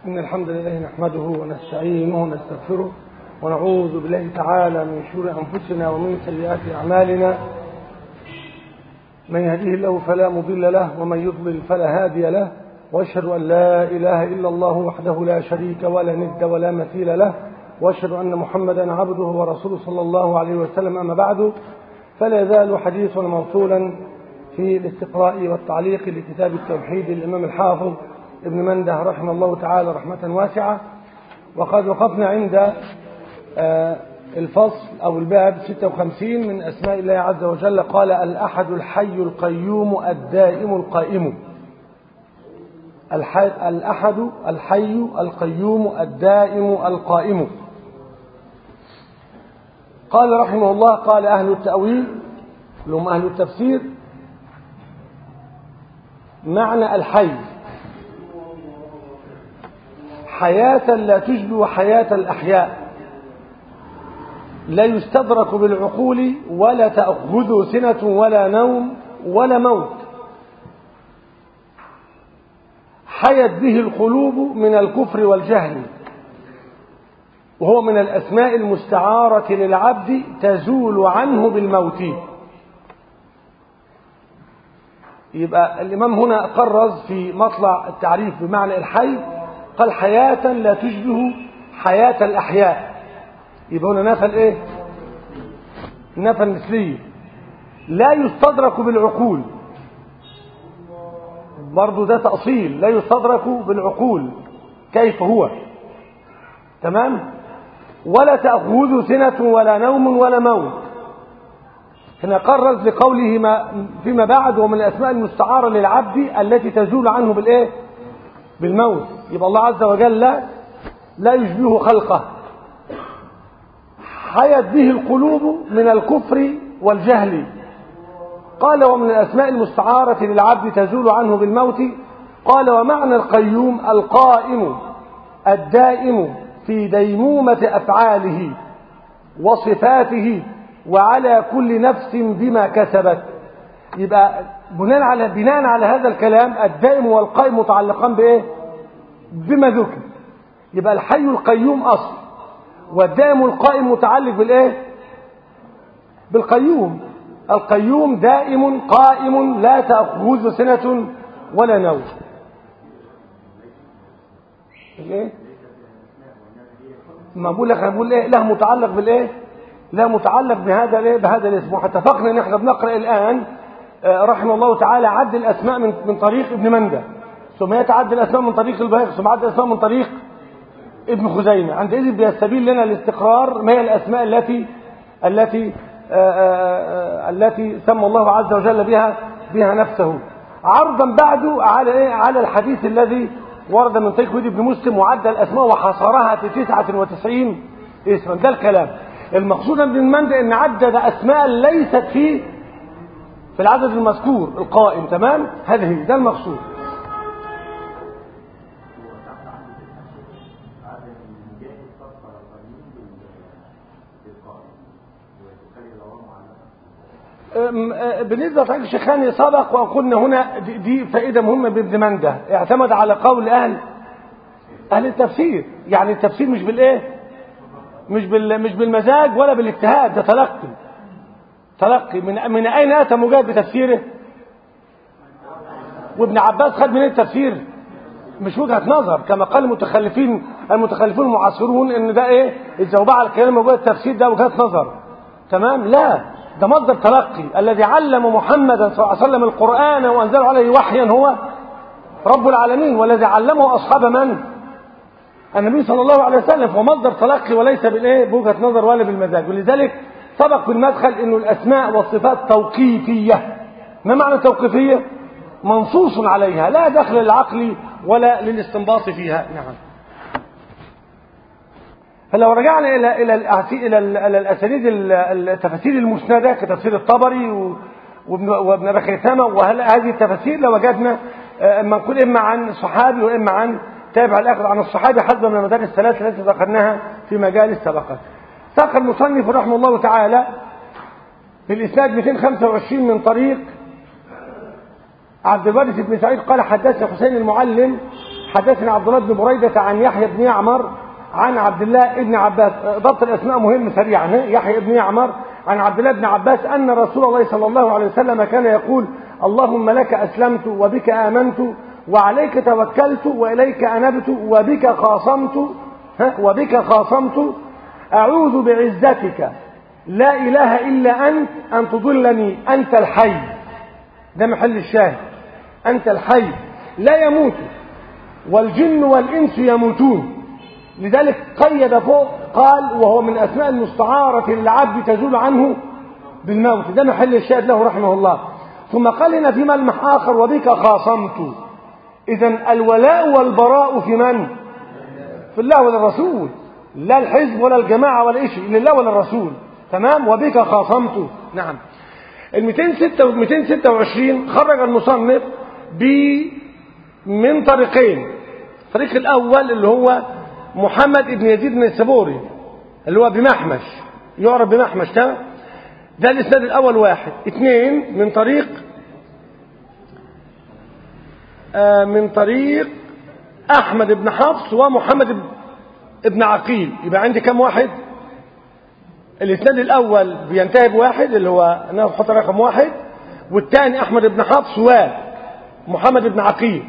إن الحمد لله نحمده ونستعينه ونستغفره ونعوذ بالله تعالى من شرور أنفسنا ومن سيئات أعمالنا من يهديه الله فلا مضل له ومن يضلل فلا هادي له واشهد أن لا إله إلا الله وحده لا شريك ولا ند ولا مثيل له واشهد أن محمدا عبده ورسوله صلى الله عليه وسلم أما بعد فلا يزال حديثنا موصولا في الاستقراء والتعليق لكتاب التوحيد للإمام الحافظ ابن منده رحمه الله تعالى رحمة واسعة وقد وقفنا عند الفصل أو الباب 56 من أسماء الله عز وجل قال الأحد الحي القيوم الدائم القائم الأحد الحي القيوم الدائم القائم قال رحمه الله قال أهل التأويل لهم أهل التفسير معنى الحي حياة لا تشبه حياة الأحياء لا يستدرك بالعقول ولا تأخذه سنة ولا نوم ولا موت حيت به القلوب من الكفر والجهل وهو من الأسماء المستعارة للعبد تزول عنه بالموت يبقى الإمام هنا قرز في مطلع التعريف بمعنى الحي قال حياة لا تشبه حياة الأحياء يبقى هنا نفى الايه نفى المثلية لا يستدرك بالعقول برضو ده تأصيل لا يستدرك بالعقول كيف هو تمام ولا تأخذ سنة ولا نوم ولا موت هنا قرز لقوله ما فيما بعد ومن الأسماء المستعارة للعبد التي تزول عنه بالإيه بالموت يبقى الله عز وجل لا, لا يشبه خلقه حيت به القلوب من الكفر والجهل قال ومن الأسماء المستعارة للعبد تزول عنه بالموت قال ومعنى القيوم القائم الدائم في ديمومة أفعاله وصفاته وعلى كل نفس بما كسبت يبقى بناء على بناء على هذا الكلام الدائم والقائم متعلقان بايه بما ذكر يبقى الحي القيوم اصل والدائم القائم متعلق بالايه بالقيوم القيوم دائم قائم لا تأخذ سنة ولا نوم ايه ما بقول لك انا بقول ايه له متعلق بالايه لا متعلق بهذا الايه بهذا الاسم واتفقنا ان احنا بنقرا الان رحمه الله تعالى عد الاسماء من من طريق ابن منده ثم يتعدى الاسماء من طريق البيهقي ثم عد الاسماء من طريق ابن خزيمه عندئذ بيستبين لنا الاستقرار ما هي الاسماء التي التي آآ آآ التي سمى الله عز وجل بها بها نفسه عرضا بعده على ايه على الحديث الذي ورد من طريق ابن مسلم وعد الاسماء وحصرها في 99 اسما ده الكلام المقصود ابن منده ان عدد اسماء ليست في في العدد المذكور القائم تمام هذه ده المقصود بالنسبة لطريق الشيخاني سبق وقلنا هنا دي فائدة مهمة بابن منده اعتمد على قول أهل أهل التفسير يعني التفسير مش بالإيه مش بال مش بالمزاج ولا بالاجتهاد ده تلقي تلقي من من اين اتى مجاهد بتفسيره وابن عباس خد من التفسير مش وجهه نظر كما قال المتخلفين المتخلفون المعاصرون ان ده ايه الجواب على الكلام موجود التفسير ده وجهه نظر تمام لا ده مصدر تلقي الذي علم محمدا صلى الله عليه وسلم القران وانزل عليه وحيا هو رب العالمين والذي علمه اصحاب من النبي صلى الله عليه وسلم هو مصدر تلقي وليس بالايه بوجهه نظر ولا بالمزاج ولذلك سبق في المدخل انه الاسماء والصفات توقيفيه ما معنى توقيفيه منصوص عليها لا دخل للعقل ولا للاستنباط فيها نعم فلو رجعنا الى الى الى الى الاسانيد التفاسير المسنده كتفسير الطبري وابن ابي خيثمه وهذه التفاسير لوجدنا منقول اما عن صحابي واما عن تابع الاخر عن الصحابي حسب من المدارس الثلاثه التي ذكرناها في مجالس سبقت ساق المصنف رحمه الله تعالى في الإسناد 225 من طريق عبد الوارث بن سعيد قال حدثنا حسين المعلم حدثنا عبد الله بن بريدة عن يحيى بن يعمر عن عبد الله بن عباس ضبط الأسماء مهم سريعا يحيى بن يعمر عن عبد الله بن عباس أن رسول الله صلى الله عليه وسلم كان يقول اللهم لك أسلمت وبك آمنت وعليك توكلت وإليك أنبت وبك خاصمت وبك خاصمت أعوذ بعزتك لا إله إلا أنت أن تضلني أنت الحي ده محل الشاهد أنت الحي لا يموت والجن والإنس يموتون لذلك قيد فوق قال وهو من أسماء المستعارة للعبد تزول عنه بالموت ده محل الشاهد له رحمه الله ثم قال لنا في ملمح آخر وبك خاصمت إذا الولاء والبراء في من؟ في الله وللرسول لا الحزب ولا الجماعة ولا شيء لله وللرسول تمام وبك خاصمت نعم ال 226 خرج المصنف ب من طريقين الطريق الأول اللي هو محمد بن يزيد بن السبوري اللي هو بمحمش يعرف بمحمش ده ده الإسناد الأول واحد اثنين من طريق آه من طريق أحمد بن حفص ومحمد بن عقيل يبقى عندي كم واحد الإسناد الأول بينتهي بواحد اللي هو نحط رقم واحد والثاني أحمد بن حفص ومحمد بن عقيل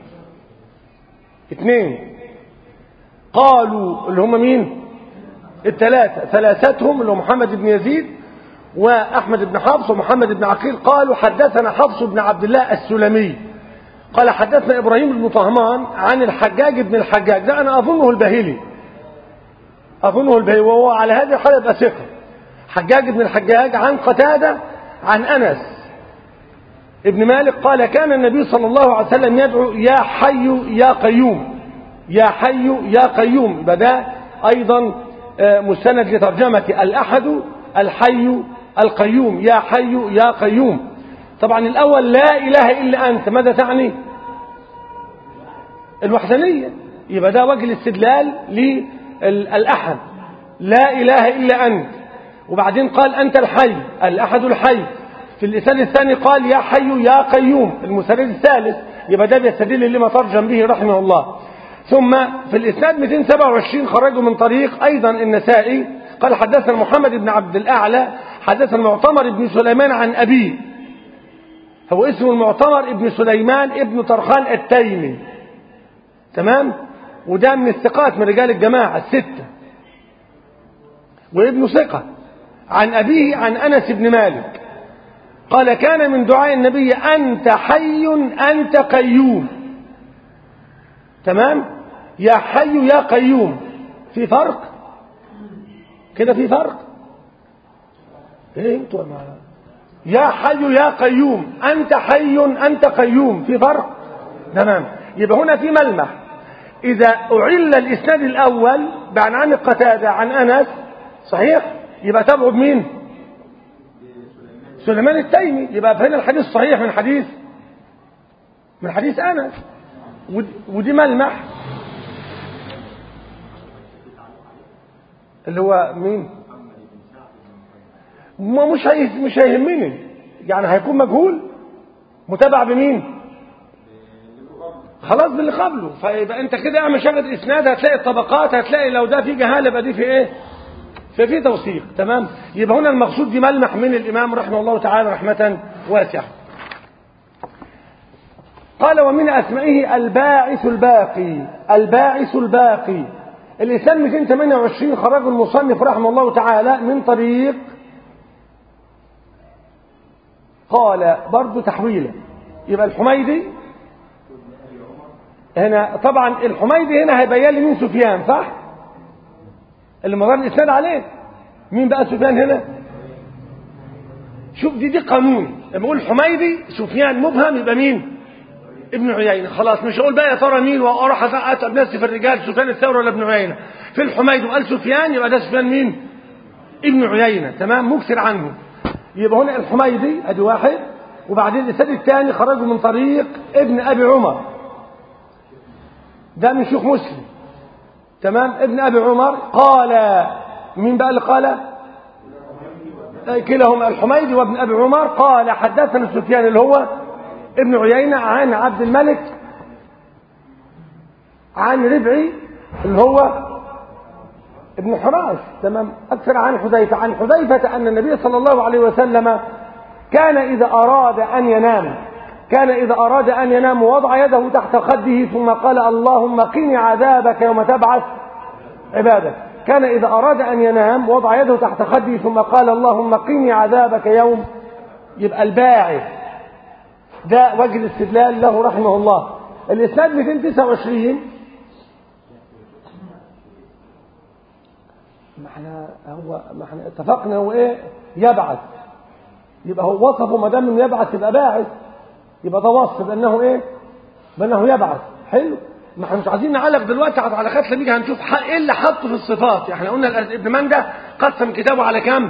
اثنين قالوا اللي هم مين الثلاثة ثلاثتهم اللي هو محمد بن يزيد وأحمد بن حفص ومحمد بن عقيل قالوا حدثنا حفص بن عبد الله السلمي قال حدثنا إبراهيم بن طهمان عن الحجاج بن الحجاج ده أنا أظنه البهيلي أظنه البهيلي وهو على هذه الحالة يبقى ثقة حجاج بن الحجاج عن قتادة عن أنس ابن مالك قال كان النبي صلى الله عليه وسلم يدعو يا حي يا قيوم يا حي يا قيوم بدأ أيضا مستند لترجمة الأحد الحي القيوم يا حي يا قيوم طبعا الأول لا إله إلا أنت ماذا تعني الوحدانية يبقى ده وجه الاستدلال للأحد لا إله إلا أنت وبعدين قال أنت الحي الأحد الحي في اللسان الثاني قال يا حي يا قيوم المسند الثالث يبقى ده بيستدل لما ترجم به رحمه الله ثم في الإسناد 227 خرجوا من طريق أيضا النسائي قال حدثنا محمد بن عبد الأعلى حدثنا المعتمر بن سليمان عن أبيه هو اسمه المعتمر ابن سليمان ابن طرخان التيمي تمام وده من الثقات من رجال الجماعة الستة وابن ثقة عن أبيه عن أنس بن مالك قال كان من دعاء النبي أنت حي أنت قيوم تمام يا حي يا قيوم في فرق كده في فرق ايه انتوا معنا يا حي يا قيوم أنت حي أنت قيوم في فرق تمام يبقى هنا في ملمح إذا أعل الإسناد الأول بعنعان القتادة عن أنس صحيح يبقى تبعد مين سليمان التيمي يبقى فهنا الحديث صحيح من حديث من حديث أنس ودي ملمح اللي هو مين ما مش هي مش هيهمني يعني هيكون مجهول متابع بمين خلاص باللي قبله فيبقى انت كده اعمل شغله اسناد هتلاقي الطبقات هتلاقي لو ده في جهاله يبقى دي في ايه ففي توثيق تمام يبقى هنا المقصود دي ملمح من الامام رحمه الله تعالى رحمه واسعه قال ومن اسمائه الباعث الباقي الباعث الباقي الإسلام 228 خرج المصنف رحمه الله تعالى من طريق قال برضه تحويله يبقى الحميدي هنا طبعا الحميدي هنا هيبين لي مين سفيان صح اللي مدار الاسناد عليه مين بقى سفيان هنا شوف دي دي قانون لما اقول حميدي سفيان مبهم يبقى مين ابن عيينة خلاص مش هقول بقى يا ترى مين واروح اتعب نفسي في الرجال سفيان الثوري ولا ابن عيينة في الحميد وقال سفيان يبقى ده سفيان مين ابن عيينة تمام مكثر عنه يبقى هنا الحميدي ادي واحد وبعدين الاسناد الثاني خرجوا من طريق ابن ابي عمر ده من شيوخ مسلم تمام ابن ابي عمر قال مين بقى اللي قال كلاهما الحميدي وابن ابي عمر قال حدثنا سفيان اللي هو ابن عيينة عن عبد الملك عن ربعي اللي هو ابن حراش تمام أكثر عن حذيفة عن حذيفة أن النبي صلى الله عليه وسلم كان إذا أراد أن ينام كان إذا أراد أن ينام وضع يده تحت خده ثم قال اللهم قني عذابك يوم تبعث عبادك كان إذا أراد أن ينام وضع يده تحت خده ثم قال اللهم قني عذابك يوم يبقى الباعث ده وجه الاستدلال له رحمه الله الإسناد 229 ما احنا هو ما احنا اتفقنا هو ايه يبعث يبقى هو وصفه ما دام انه يبعث يبقى باعث يبقى ده وصف بانه ايه بانه يبعث حلو ما احنا مش عايزين نعلق دلوقتي على حلقات لما نيجي هنشوف ايه اللي حطه في الصفات احنا قلنا ابن مندة قسم كتابه على كام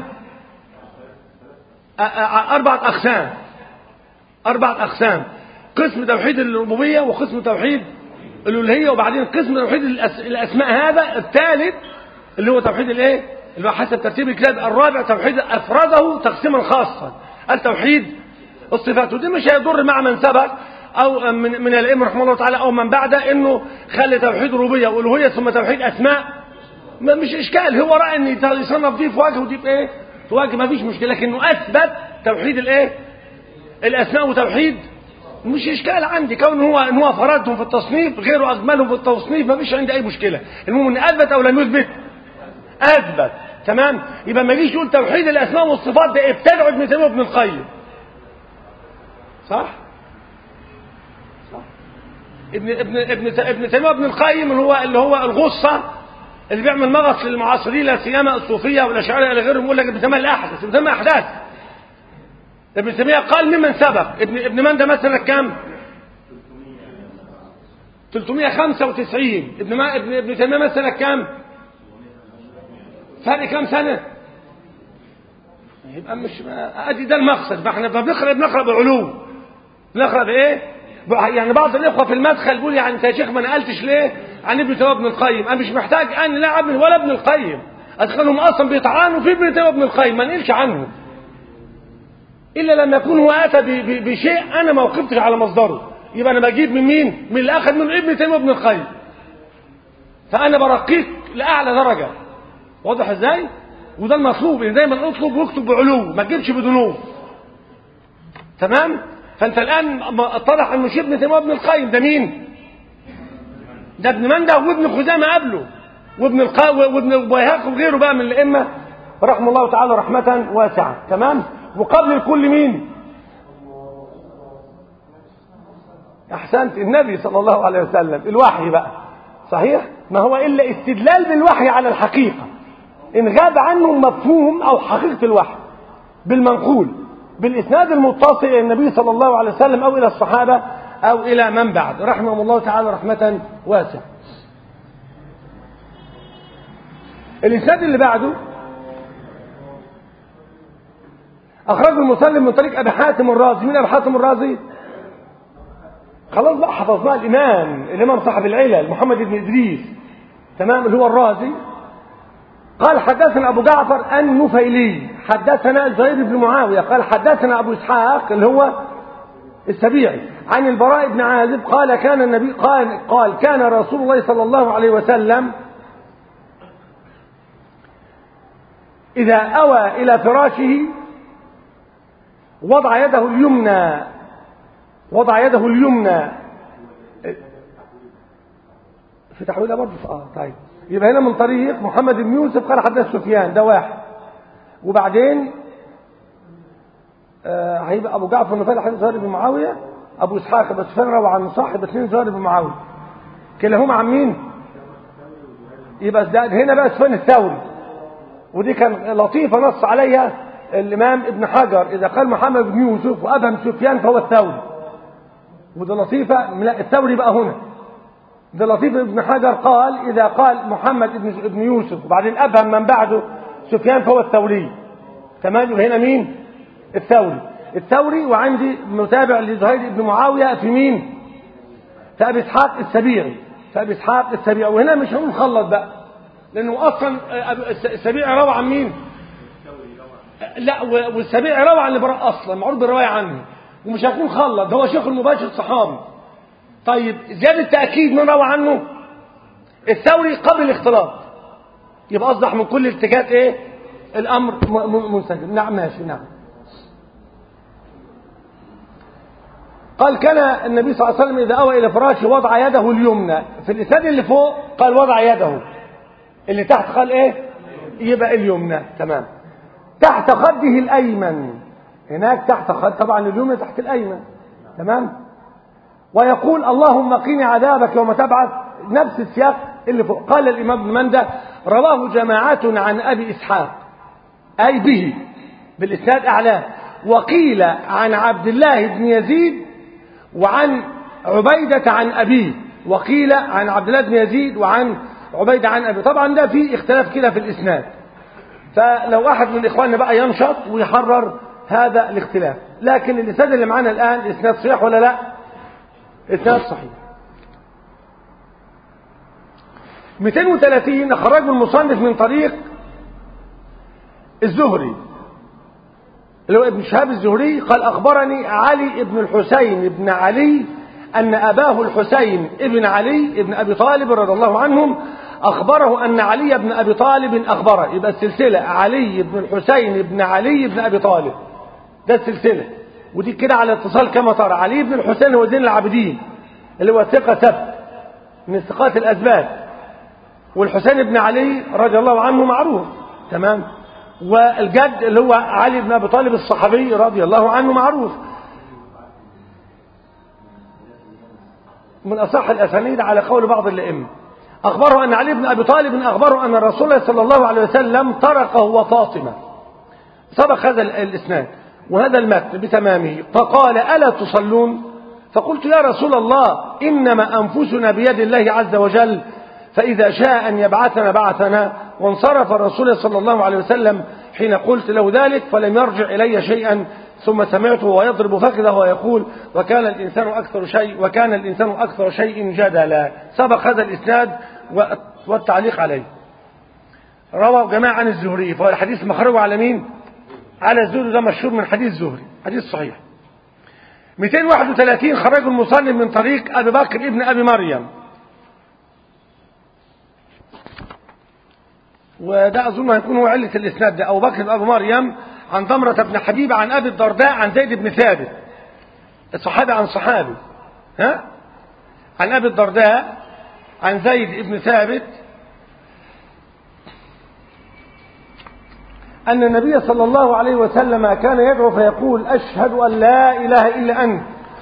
اربعه اقسام اربعه اقسام قسم توحيد الربوبيه وقسم توحيد الالوهيه وبعدين قسم توحيد الاسماء هذا الثالث اللي هو توحيد الايه اللي هو حسب ترتيب الكتاب الرابع توحيد افرده تقسيما خاصا التوحيد الصفات ودي مش هيضر مع من سبق او من من الائمه رحمه الله تعالى او من بعده انه خلي توحيد ربوبيه والوهيه ثم توحيد اسماء ما مش اشكال هو راى ان يصنف دي في وجه ودي في ايه في وجه ما فيش مشكله لكنه اثبت توحيد الايه الاسماء وتوحيد مش اشكال عندي كون هو ان هو فردهم في التصنيف غيره اجملهم في التصنيف ما فيش عندي اي مشكله المهم ان اثبت او لم يثبت اثبت تمام يبقى ما يجيش يقول توحيد الاسماء والصفات ده ابتدعوا ابن تيميه وابن القيم صح صح ابن ابن ابن ابن تيميه وابن القيم اللي هو اللي هو الغصه اللي بيعمل مغص للمعاصرين لا سيما الصوفيه والاشاعره الى غيرهم يقول لك ابن تيميه الاحدث ابن تيميه احداث ابن تيميه قال ممن سبق ابن ابن من ده مثلا كام 395 ابن ما ابن ابن تيميه مثلا كام فرق كام سنه يبقى مش ادي ده المقصد فاحنا بنقرا بنقرا بعلو بنقرا بايه يعني بعض الاخوه في المدخل بيقول يعني انت يا شيخ ما نقلتش ليه عن ابن تيميه ابن القيم انا مش محتاج ان لا ابن ولا ابن القيم ادخلهم اصلا بيطعنوا في ابن تيميه ابن القيم ما نقلش عنهم الا لما يكون هو اتى بشيء انا ما وقفتش على مصدره يبقى انا بجيب من مين من اللي اخذ من ابن تيميه ابن القيم فانا برقيك لاعلى درجه واضح ازاي وده المطلوب ان دايما اطلب واكتب بعلو ما تجيبش بدنو تمام فانت الان اتضح انه مش ابن تيميه ابن القيم ده مين ده ابن منده وابن خزامه قبله وابن القا وابن البيهقي وغيره بقى من الائمه رحمه الله تعالى رحمه واسعه تمام وقبل الكل مين احسنت النبي صلى الله عليه وسلم الوحي بقى صحيح ما هو الا استدلال بالوحي على الحقيقه ان غاب عنه مفهوم او حقيقه الوحي بالمنقول بالاسناد المتصل الى النبي صلى الله عليه وسلم او الى الصحابه او الى من بعد رحمهم الله تعالى رحمه واسعه الاسناد اللي بعده اخرجه المسلم من طريق ابي حاتم الرازي مين ابي حاتم الرازي خلاص بقى حفظناه الامام الامام صاحب العلل محمد بن ادريس تمام اللي هو الرازي قال حدثنا ابو جعفر النفيلي حدثنا زهير بن معاويه قال حدثنا ابو اسحاق اللي هو السبيعي عن البراء بن عازب قال كان النبي قال قال كان رسول الله صلى الله عليه وسلم اذا اوى الى فراشه وضع يده اليمنى وضع يده اليمنى في تحويلها برضه اه طيب يبقى هنا من طريق محمد بن يوسف قال حدث سفيان ده واحد وبعدين آه هيبقى ابو جعفر النفيل حديث زهير بن معاويه ابو اسحاق بن سفيان روى عن صاحب اثنين زهير بن معاويه كلاهما عن مين يبقى ده هنا بقى سفيان الثوري ودي كان لطيفه نص عليها الامام ابن حجر اذا قال محمد بن يوسف وابهم سفيان فهو الثوري وده لطيفه لا الثوري بقى هنا ده لطيف ابن حجر قال إذا قال محمد ابن ابن يوسف وبعدين أبهم من بعده سفيان فهو الثوري تمام هنا مين الثوري الثوري وعندي متابع لزهير بن معاوية في مين في أبي إسحاق السبيعي في أبي إسحاق السبيعي وهنا مش هنخلط بقى لأنه أصلا السبيعي روى عن مين لا والسبيعي روى عن البراء أصلا معروف بالرواية عنه ومش هيكون خلط ده هو شيخ المباشر الصحابي طيب زيادة تأكيد من روى عنه الثوري قبل الاختلاط يبقى اصبح من كل الاتجاهات ايه الامر م- م- منسجم نعم ماشي نعم قال كان النبي صلى الله عليه وسلم اذا اوى الى فراشه وضع يده اليمنى في الاسناد اللي فوق قال وضع يده اللي تحت قال ايه يبقى اليمنى تمام تحت خده الايمن هناك تحت خد طبعا اليمنى تحت الايمن تمام ويقول اللهم قني عذابك يوم تبعث نفس السياق اللي فوق قال الامام ابن منده رواه جماعة عن ابي اسحاق اي به بالاسناد اعلاه وقيل عن عبد الله بن يزيد وعن عبيدة عن أبيه وقيل عن عبد الله بن يزيد وعن عبيدة عن أبيه طبعا ده في اختلاف كده في الإسناد فلو أحد من إخواننا بقى ينشط ويحرر هذا الاختلاف لكن الإسناد اللي معانا الآن إسناد صحيح ولا لا إسناد صحيح 230 خرجه المصنف من طريق الزهري اللي هو ابن شهاب الزهري قال أخبرني علي ابن الحسين ابن علي أن أباه الحسين ابن علي ابن أبي طالب رضي الله عنهم أخبره أن علي بن أبي طالب أخبره يبقى السلسلة علي بن الحسين ابن علي بن أبي طالب ده السلسلة ودي كده على اتصال كما ترى علي بن الحسين هو زين العابدين اللي هو ثقة سبت من ثقات الأسباب والحسين بن علي رضي الله عنه معروف تمام والجد اللي هو علي بن ابي طالب الصحابي رضي الله عنه معروف من اصح الاسانيد على قول بعض الائمه اخبره ان علي بن ابي طالب اخبره ان الرسول الله صلى الله عليه وسلم طرقه وفاطمه سبق هذا الاسناد وهذا المتن بتمامه فقال الا تصلون فقلت يا رسول الله انما انفسنا بيد الله عز وجل فإذا شاء أن يبعثنا بعثنا وانصرف الرسول صلى الله عليه وسلم حين قلت له ذلك فلم يرجع إلي شيئا ثم سمعته ويضرب فخذه ويقول وكان الإنسان أكثر شيء وكان الإنسان أكثر شيء جدلا سبق هذا الإسناد والتعليق عليه روى جماعة عن الزهري فهو الحديث مخرجه على مين على الزهري ده مشهور من حديث الزهري حديث صحيح 231 خرجه المصنف من طريق أبي بكر ابن أبي مريم وده أظن هيكون هو علة الإسناد ده أبو بكر بن أبو مريم عن ضمرة بن حبيب عن أبي الدرداء عن زيد بن ثابت الصحابي عن صحابي ها عن أبي الدرداء عن زيد بن ثابت أن النبي صلى الله عليه وسلم كان يدعو فيقول أشهد أن لا إله إلا أنت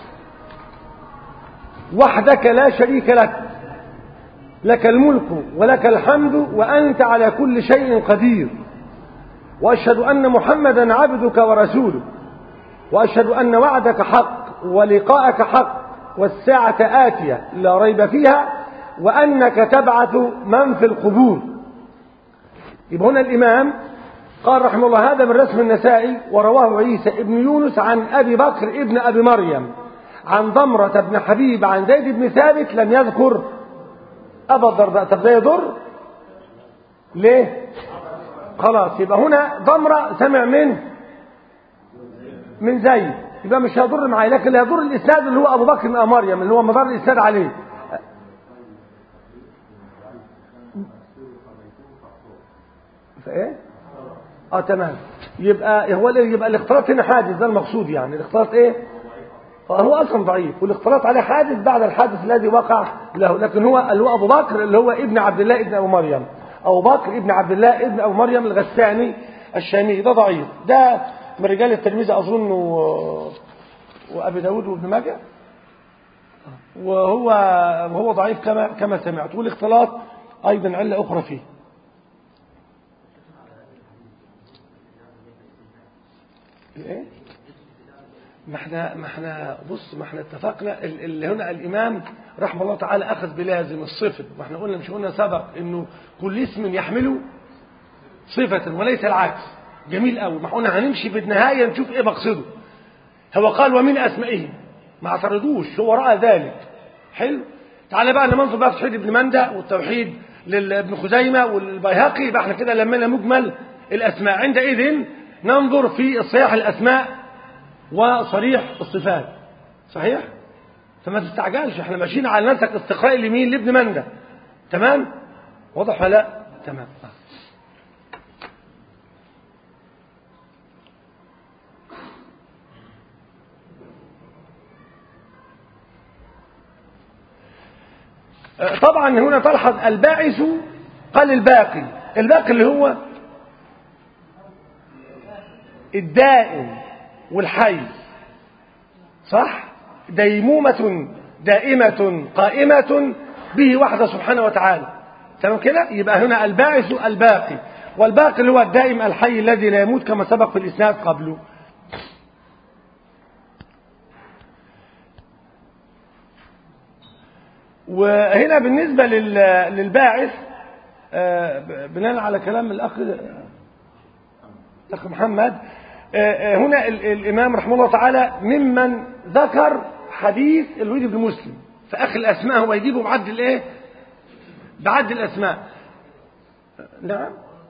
وحدك لا شريك لك لك الملك ولك الحمد وأنت على كل شيء قدير وأشهد أن محمدا عبدك ورسولك وأشهد أن وعدك حق ولقاءك حق والساعة آتية لا ريب فيها وأنك تبعث من في القبور يبقى هنا الإمام قال رحمه الله هذا من رسم النسائي ورواه عيسى ابن يونس عن أبي بكر ابن أبي مريم عن ضمرة بن حبيب عن زيد بن ثابت لم يذكر أبا الدرداء طب ده يضر ليه خلاص يبقى هنا ضمرة سمع من من زيد يبقى مش هيضر معايا لكن اللي هيضر الإسناد اللي هو أبو بكر بن مريم اللي هو مدار الإسناد عليه فايه اه تمام يبقى هو يبقى الاختلاط هنا حادث ده المقصود يعني الاختلاط ايه هو اصلا ضعيف والاختلاط عليه حادث بعد الحادث الذي وقع له لكن هو اللي هو ابو بكر اللي هو ابن عبد الله ابن ابو مريم ابو بكر ابن عبد الله ابن ابو مريم الغساني الشامي ده ضعيف ده من رجال الترمذي اظن و... وابي داود وابن ماجه وهو وهو ضعيف كما كما سمعت والاختلاط ايضا عله اخرى فيه ايه ما احنا ما احنا بص ما احنا اتفقنا اللي هنا الامام رحمه الله تعالى اخذ بلازم الصفه ما احنا قلنا مش قلنا سبق انه كل اسم يحمله صفه وليس العكس جميل قوي ما قلنا هنمشي في النهايه نشوف ايه مقصده هو قال ومن اسمائه ما اعترضوش هو راى ذلك حلو تعالى بقى ننظر بقى في توحيد ابن مندى والتوحيد لابن خزيمه والبيهقي يبقى احنا كده لمينا مجمل الاسماء عندئذ ننظر في صياح الاسماء وصريح الصفات صحيح فما تستعجلش احنا ماشيين على نسق استقراء اليمين لابن مندى تمام واضح ولا لا تمام طبعا هنا تلحظ الباعث قال الباقي الباقي اللي هو الدائم والحي صح ديمومة دائمة قائمة به وحده سبحانه وتعالى تمام كده يبقى هنا الباعث الباقي والباقي اللي هو الدائم الحي الذي لا يموت كما سبق في الإسناد قبله وهنا بالنسبة للباعث بناء على كلام الأخ الأخ محمد هنا الإمام رحمه الله تعالى ممن ذكر حديث الوليد بن مسلم في آخر الأسماء هو يجيبه بعد الإيه؟ بعد الأسماء نعم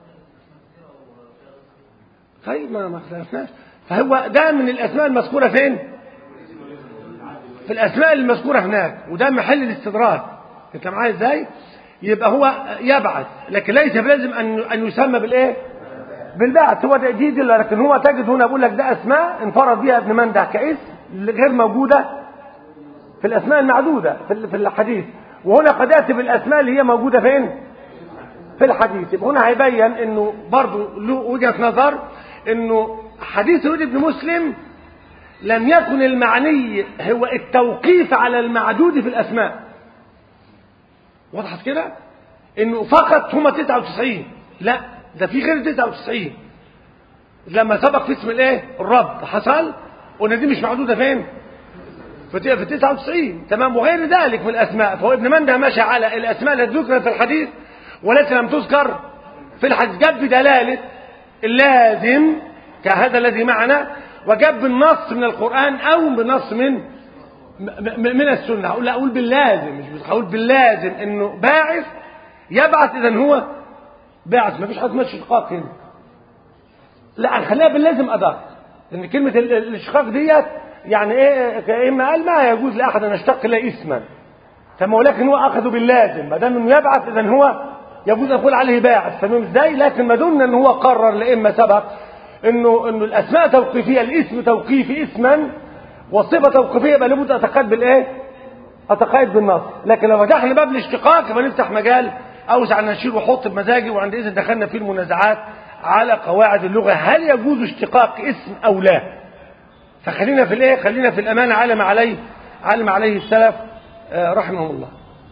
طيب ما ما اختلفناش فهو ده من الأسماء المذكورة فين؟ في الأسماء المذكورة هناك وده محل الاستدراك أنت معايا إزاي؟ يبقى هو يبعث لكن ليس بلازم أن أن يسمى بالإيه؟ بالبعث هو تأجيد لكن هو تجد هنا بقول لك ده أسماء انفرد بها ابن منده كاسم غير موجودة في الأسماء المعدودة في في الحديث وهنا قد يأتي بالأسماء اللي هي موجودة فين؟ في الحديث يبقى هنا هيبين انه برضه له وجهة نظر انه حديث ولد ابن مسلم لم يكن المعني هو التوقيف على المعدود في الأسماء وضحت كده؟ انه فقط هم 99 لا ده في غير 99 لما سبق في اسم الايه الرب حصل قلنا دي مش معدوده فين في في 99 تمام وغير ذلك من الاسماء فهو ابن منده ماشي على الاسماء التي ذكرت في الحديث والتي لم تذكر في الحديث جاب بدلاله اللازم كهذا الذي معنا وجاب بالنص من القران او بنص من من السنه هقول لا اقول باللازم مش هقول باللازم انه باعث يبعث اذا هو باعث ما فيش حد ماشي اشتقاق هنا لا خليها باللازم ادق لان كلمه الاشتقاق ديت يعني ايه كاما قال ما يجوز لاحد ان يشتق له اسما فما ولكن هو اخذه باللازم ما دام انه يبعث اذا هو يجوز ان نقول عليه باعث فاهم ازاي لكن ما دمنا ان هو قرر لإما سبق انه انه الاسماء توقيفيه الاسم توقيفي اسما والصفه توقيفيه يبقى لابد اتقيد بالايه؟ اتقيد بالنص لكن لو فتحنا باب الاشتقاق يبقى نفتح مجال اوسع ان نشيل واحط بمزاجي وعندئذ دخلنا في المنازعات على قواعد اللغه هل يجوز اشتقاق اسم او لا؟ فخلينا في الايه؟ خلينا في الامانه على ما عليه علم عليه السلف رحمهم الله.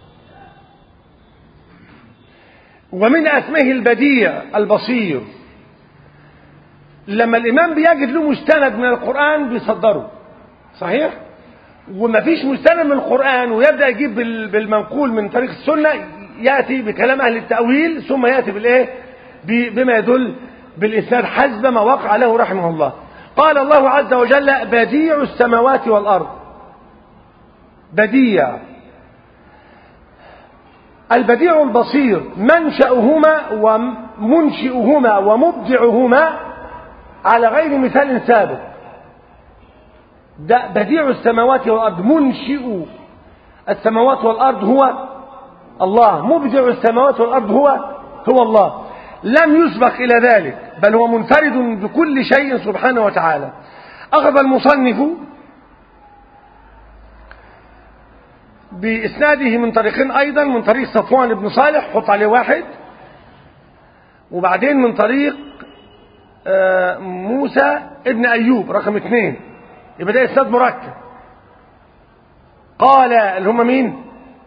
ومن اسمه البديع البصير لما الامام بيجد له مستند من القران بيصدره صحيح وما فيش مستند من القران ويبدا يجيب بالمنقول من طريق السنه ياتي بكلام اهل التاويل ثم ياتي بالايه بما يدل بالاسناد حسب ما وقع له رحمه الله قال الله عز وجل بديع السماوات والارض بديع البديع البصير منشأهما ومنشئهما ومبدعهما على غير مثال سابق ده بديع السماوات والأرض منشئ السماوات والأرض هو الله مبدع السماوات والأرض هو هو الله لم يسبق إلى ذلك بل هو منفرد بكل شيء سبحانه وتعالى أخذ المصنف بإسناده من طريقين أيضا من طريق صفوان بن صالح حط عليه واحد وبعدين من طريق موسى ابن أيوب رقم اثنين يبقى ده إسناد مركب قال اللي هم مين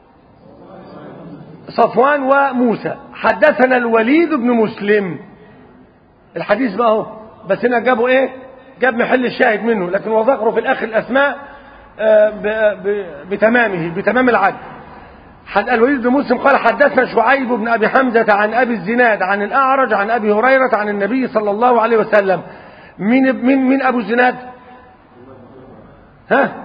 صفوان وموسى حدثنا الوليد بن مسلم الحديث بقى اهو بس هنا جابوا ايه جاب محل الشاهد منه لكن هو ذكره في الاخر الاسماء بتمامه بتمام العدل الوليد بن مسلم قال حدثنا شعيب بن ابي حمزه عن ابي الزناد عن الاعرج عن ابي هريره عن النبي صلى الله عليه وسلم مين مين مين ابو الزناد ها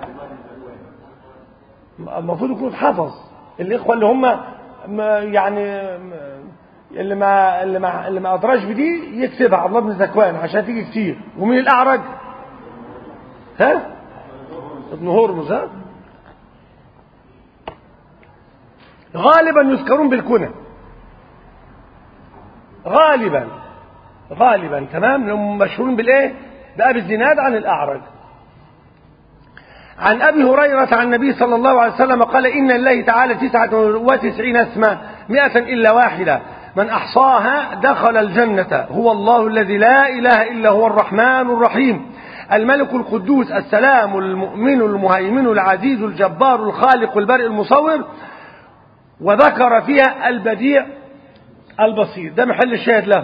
المفروض يكون حفظ الاخوه اللي هم يعني اللي ما اللي ما اللي ما ادراش بدي يكتبها عبد الله بن زكوان عشان تيجي كتير ومين الاعرج ها ابن هرمز ها غالبا يذكرون بالكنى غالبا غالبا تمام هم مشهورين بالايه بأبي الزناد عن الأعرج عن أبي هريرة عن النبي صلى الله عليه وسلم قال إن الله تعالى تسعة وتسعين اسما مئة إلا واحدة من أحصاها دخل الجنة هو الله الذي لا إله إلا هو الرحمن الرحيم الملك القدوس السلام المؤمن المهيمن العزيز الجبار الخالق البرء المصور وذكر فيها البديع البصير ده محل الشاهد له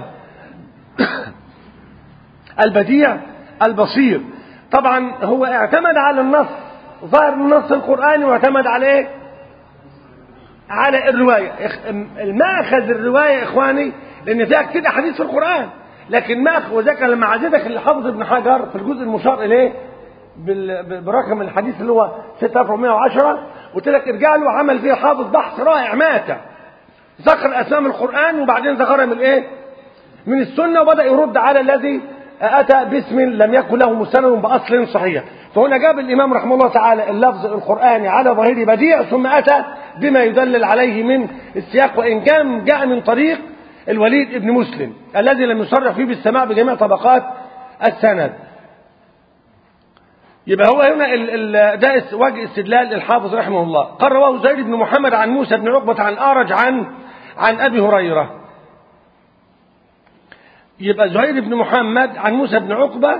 البديع البصير طبعا هو اعتمد على النص ظاهر النص القرآني واعتمد على ايه على الرواية المأخذ الرواية إخواني لأن فيها كتير أحاديث في القرآن لكن مأخذ وذاك لما عزتك اللي حافظ ابن حجر في الجزء المشار إليه برقم الحديث اللي هو 6410 قلت لك ارجع له عمل فيه حافظ بحث رائع ماتع ذكر أسماء القرآن وبعدين ذكرها من إيه؟ من السنة وبدأ يرد على الذي أتى باسم لم يكن له مستند بأصل صحيح فهنا جاب الإمام رحمه الله تعالى اللفظ القرآني على ظاهره بديع ثم أتى بما يدلل عليه من السياق وإن كان جاء من طريق الوليد بن مسلم الذي لم يصرح فيه بالسماع بجميع طبقات السند يبقى هو هنا ال ال ده وجه استدلال الحافظ رحمه الله قال رواه زيد بن محمد عن موسى بن عقبة عن الأعرج عن عن أبي هريرة يبقى زهير بن محمد عن موسى بن عقبة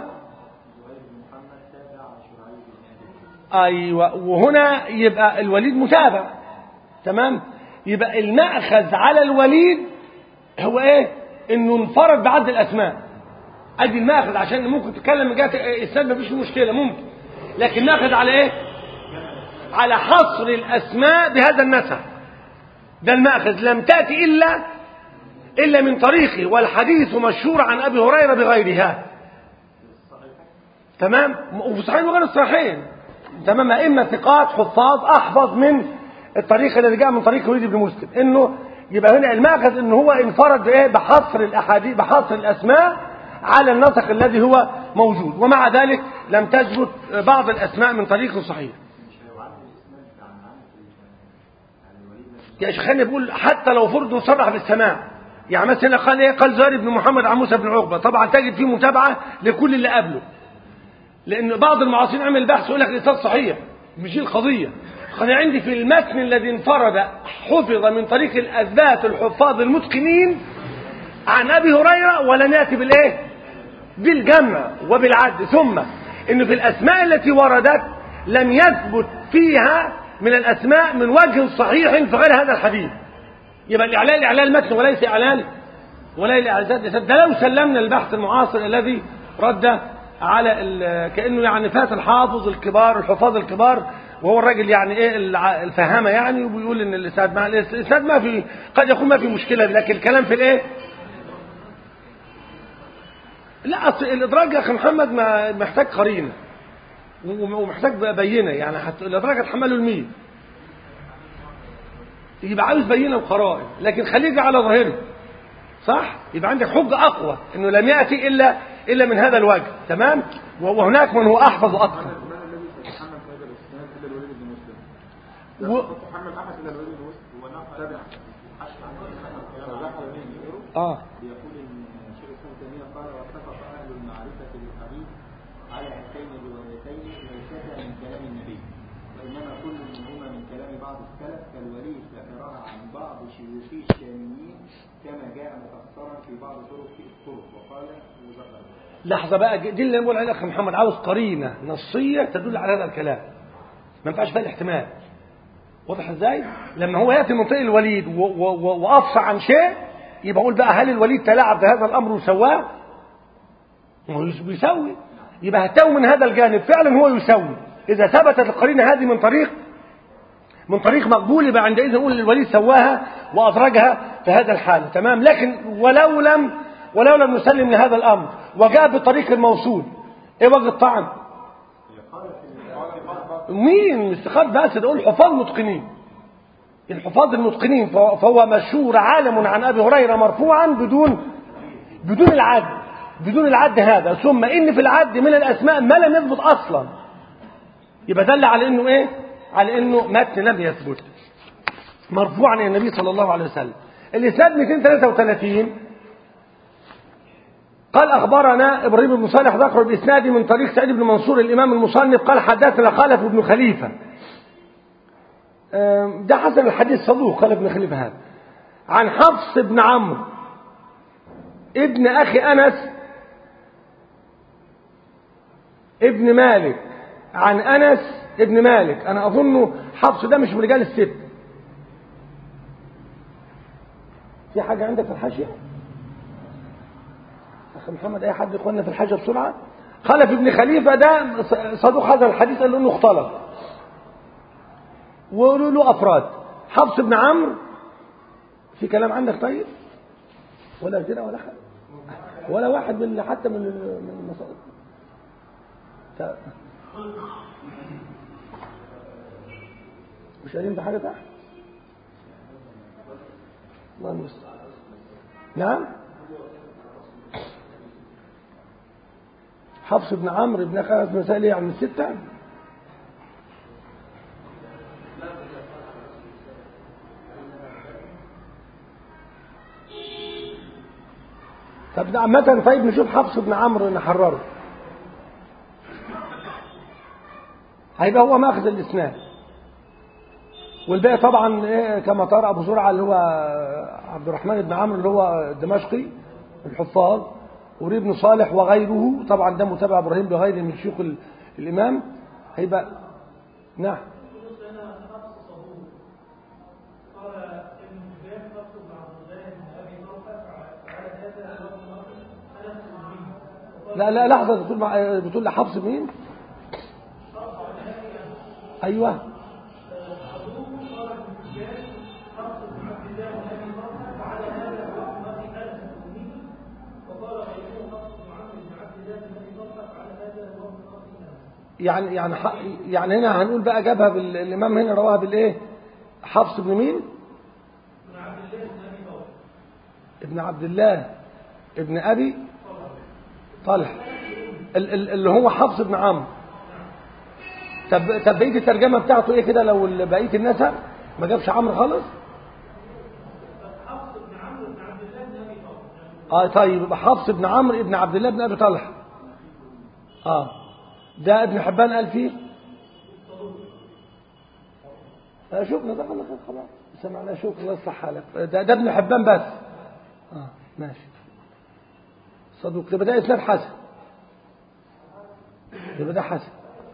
أيوة وهنا يبقى الوليد متابع تمام يبقى المأخذ على الوليد هو ايه انه انفرد بعد الاسماء ادي المأخذ عشان ممكن تتكلم من جهه السند مفيش مشكله ممكن لكن ناخذ على ايه على حصر الاسماء بهذا النسق ده المأخذ لم تأتي إلا إلا من طريقه والحديث مشهور عن أبي هريرة بغيرها تمام وفي صحيح وغير الصحيحين تمام أئمة ثقات حفاظ أحفظ من الطريق الذي جاء من طريق وليد بن مسلم إنه يبقى هنا المأخذ إن هو انفرد بإيه بحصر الأحاديث بحصر الأسماء على النسق الذي هو موجود ومع ذلك لم تثبت بعض الأسماء من طريق صحيح يا شيخنا بيقول حتى لو فرض صرح بالسماع يعني مثلا قال ايه قال زهير بن محمد عن موسى بن عقبه طبعا تجد فيه متابعه لكل اللي قبله لان بعض المعاصرين عمل بحث يقول لك الاسناد صحيح مش دي القضيه انا عندي في المتن الذي انفرد حفظ من طريق الاثبات الحفاظ المتقنين عن ابي هريره ولم ياتي بالايه بالجمع وبالعد ثم انه في الاسماء التي وردت لم يثبت فيها من الأسماء من وجه صحيح في غير هذا الحديث يبقى الإعلان إعلان متن وليس إعلان ولا الإعلان ده لو سلمنا البحث المعاصر الذي رد على كأنه يعني فات الحافظ الكبار الحفاظ الكبار وهو الراجل يعني ايه الفهامه يعني وبيقول ان الاسناد ما الاسناد ما في قد يكون ما في مشكله لكن الكلام في الايه لا اصل الادراج يا اخي محمد ما محتاج قرينه ومحتاج بينه يعني حتى الادراج هتحمله لمين يبقى عاوز بينه وقرائن لكن خليك على ظاهره صح يبقى عندك حجه اقوى انه لم ياتي الا الا من هذا الوجه تمام وهناك من هو احفظ واتقن و... اه بيقول ان شيخ الاسلام تيميه قال واتفق اهل المعرفه بالحديث على هاتين الروايتين ليستا من كلام النبي وانما كل منهما من كلام بعض السلف كالوليد ذكرها عن بعض شيوخي الشاميين كما جاء مفسرا في بعض طرق الطرق وقال وذكر لحظة بقى دي اللي بقول عليها أخ محمد عاوز قرينة نصية تدل على هذا الكلام ما ينفعش فيها الاحتمال واضح ازاي؟ لما هو ياتي من طريق الوليد و- و- و- وافصح عن شيء يبقى اقول بقى هل الوليد تلاعب بهذا الامر وسواه؟ ما هو يس- بيسوي يبقى هتاو من هذا الجانب فعلا هو يسوي اذا ثبتت القرينه هذه من طريق من طريق مقبول يبقى عندئذ نقول الوليد سواها وادرجها في هذا الحال تمام لكن ولو لم ولو لم نسلم لهذا الامر وجاء بالطريق الموصول ايه وجه الطعن؟ مين مستخاد بس ده اقول حفاظ متقنين الحفاظ المتقنين فهو فهو مشهور عالم عن ابي هريره مرفوعا بدون بدون العد بدون العد هذا ثم ان في العد من الاسماء ما لم يثبت اصلا يبقى دل على انه ايه على انه متن لم يثبت مرفوعا الى النبي صلى الله عليه وسلم الاسناد 233 قال اخبرنا ابراهيم بن صالح ذكر باسناده من طريق سعيد بن منصور الامام المصنف قال حدثنا خلف بن خليفه آم، ده حسن الحديث صدوق خلف بن خليفه هذا عن حفص بن عمرو ابن اخي انس ابن مالك عن انس ابن مالك انا اظن حفص ده مش من رجال الست في حاجه عندك في الحاشيه اخي محمد اي حد يقولنا في الحاجه بسرعه خلف ابن خليفه ده صدوق هذا الحديث قال له انه اختلط وقولوا له افراد حفص بن عمرو في كلام عندك طيب ولا كده ولا حاجه ولا واحد من حتى من من المصادر ت- مش قايلين في حاجه تحت الله المستعان نعم حفص بن عمرو بن خالد بن سالي عن الستة طب ده عامة طيب نشوف حفص بن عمرو نحرره هيبقى هو ماخذ الاسناد والباقي طبعا إيه كما ترى ابو زرعه اللي هو عبد الرحمن بن عمرو اللي هو الدمشقي الحفاظ وري بن صالح وغيره طبعا ده متابع ابراهيم بغيره من شيوخ ال- الامام هيبقى نعم لا لا لحظة بتقول مع... بتقول لحفص مين؟ أيوه يعني يعني ح- يعني هنا هنقول بقى جابها بال... الإمام هنا رواها بالإيه؟ حفص بن مين؟ ابن عبد الله ابن أبي طلح ال- ال- اللي هو حفص بن عمرو طب طب بقيه الترجمه بتاعته ايه كده لو ال- بقيه النسب ما جابش عمرو خالص اه طيب يبقى حفص بن عمرو ابن عبد الله بن ابي طلحه اه ده ابن حبان قال فيه آه شوفنا ده خلاص خلاص سمعنا شوف الله يصلح حالك ده, ده ابن حبان بس اه ماشي صدوق يبقى ده اسناد حسن يبقى ده حسن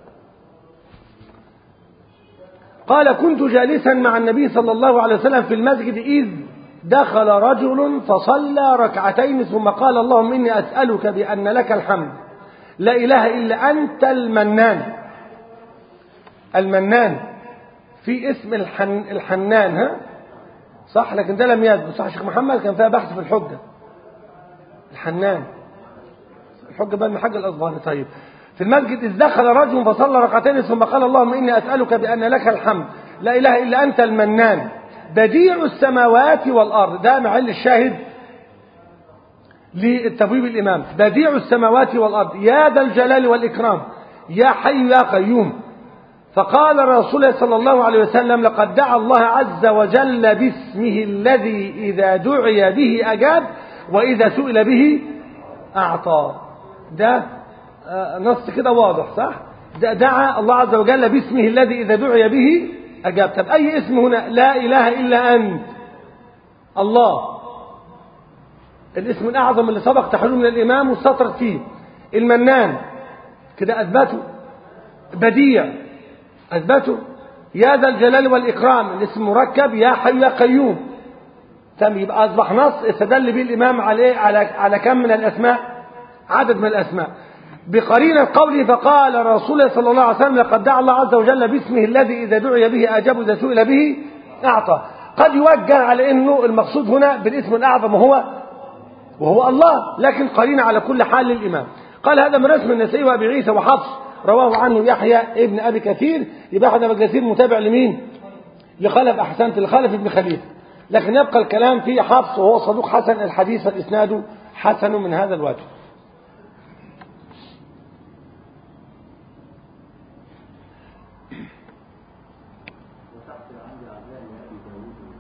قال كنت جالسا مع النبي صلى الله عليه وسلم في المسجد إذ دخل رجل فصلى ركعتين ثم قال اللهم إني أسألك بأن لك الحمد لا إله إلا أنت المنان المنان في اسم الحن الحنان ها صح لكن ده لم يثبت صح شيخ محمد كان فيها بحث في الحجة الحنان الحجة بقى من حج الأصبهاني طيب في المسجد إذ دخل رجل فصلى ركعتين ثم قال اللهم إني أسألك بأن لك الحمد لا إله إلا أنت المنان بديع السماوات والأرض ده محل الشاهد للتبويب الإمام بديع السماوات والأرض يا ذا الجلال والإكرام يا حي يا قيوم فقال رسول الله صلى الله عليه وسلم لقد دعا الله عز وجل باسمه الذي إذا دعي به أجاب وإذا سئل به أعطى ده آه، نص كده واضح صح ده دعا الله عز وجل باسمه الذي إذا دعي به أجاب طب أي اسم هنا لا إله إلا أنت الله الاسم الأعظم اللي سبق تحليله من الإمام واستطرد فيه المنان كده أثبته بديع أثبته يا ذا الجلال والإكرام الاسم مركب يا حي يا قيوم تم يبقى أصبح نص استدل به الإمام عليه على على كم من الأسماء عدد من الأسماء بقرينة قوله فقال رسول الله صلى الله عليه وسلم لقد دعا الله عز وجل باسمه الذي إذا دعي به أجاب إذا سئل به أعطى قد يوجه على أنه المقصود هنا بالاسم الأعظم هو وهو الله لكن قرينة على كل حال للإمام قال هذا من رسم النسائي وأبي عيسى وحفص رواه عنه يحيى ابن أبي كثير يبقى احنا أبي كثير متابع لمين لخلف أحسنت لخلف ابن خليفة لكن يبقى الكلام في حفص وهو صدوق حسن الحديث الإسناد حسن من هذا الوجه وتحت عند عزاء لأبي داود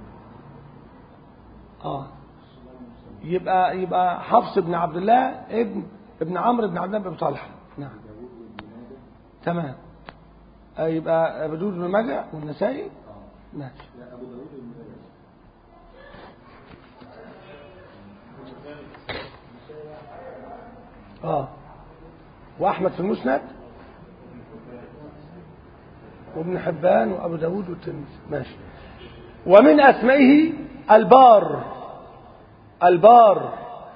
يبقى يبقى حفص بن عبد الله ابن ابن عمرو بن عبد الله بن طلحه نعم تمام آه، يبقى ابو داود بن ماجه والنسائي ماشي لا ابو داوود بن ماجه اه واحمد في المسند وابن حبان وابو داود والترمذي ماشي ومن اسمائه البار البار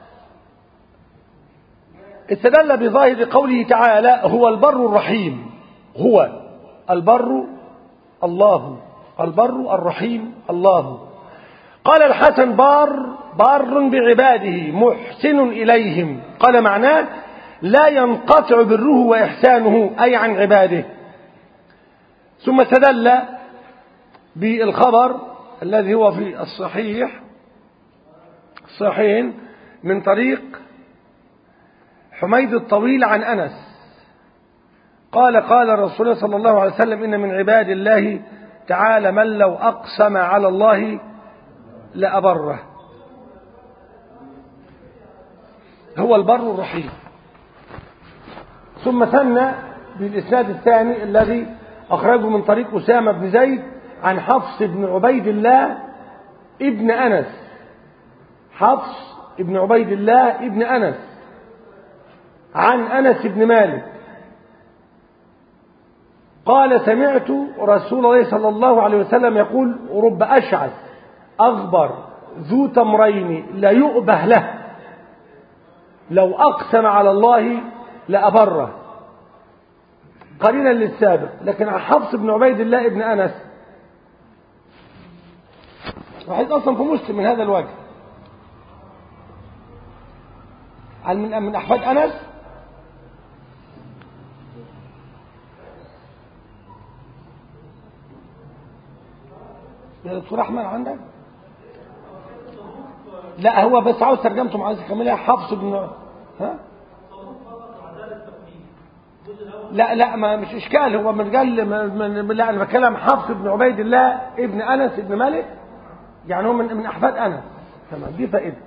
استدل بظاهر قوله تعالى هو البر الرحيم هو البر الله البر الرحيم الله قال الحسن بار بار بعباده محسن إليهم قال معناه لا ينقطع بره وإحسانه أي عن عباده ثم استدل بالخبر الذي هو في الصحيح الصحيحين من طريق حميد الطويل عن أنس قال قال رسول الله صلى الله عليه وسلم إن من عباد الله تعالى من لو أقسم على الله لأبره هو البر الرحيم ثم ثنى بالإسناد الثاني الذي أخرجه من طريق أسامة بن زيد عن حفص بن عبيد الله ابن أنس حفص ابن عبيد الله ابن أنس عن أنس بن مالك قال سمعت رسول الله صلى الله عليه وسلم يقول رب أشعث أغبر ذو تمرين لا يؤبه له لو أقسم على الله لأبره قليلا للسابق لكن عن حفص بن عبيد الله ابن أنس وحيث أصلا في مسلم من هذا الوجه عن من من أحفاد أنس يا دكتور أحمد عندك لا هو بس عاوز ترجمته عاوز يكملها حفص بن ها لا لا ما مش اشكال هو من قال من من لا انا بتكلم حفص بن عبيد الله ابن انس ابن مالك يعني هو من من احفاد انس تمام دي فائده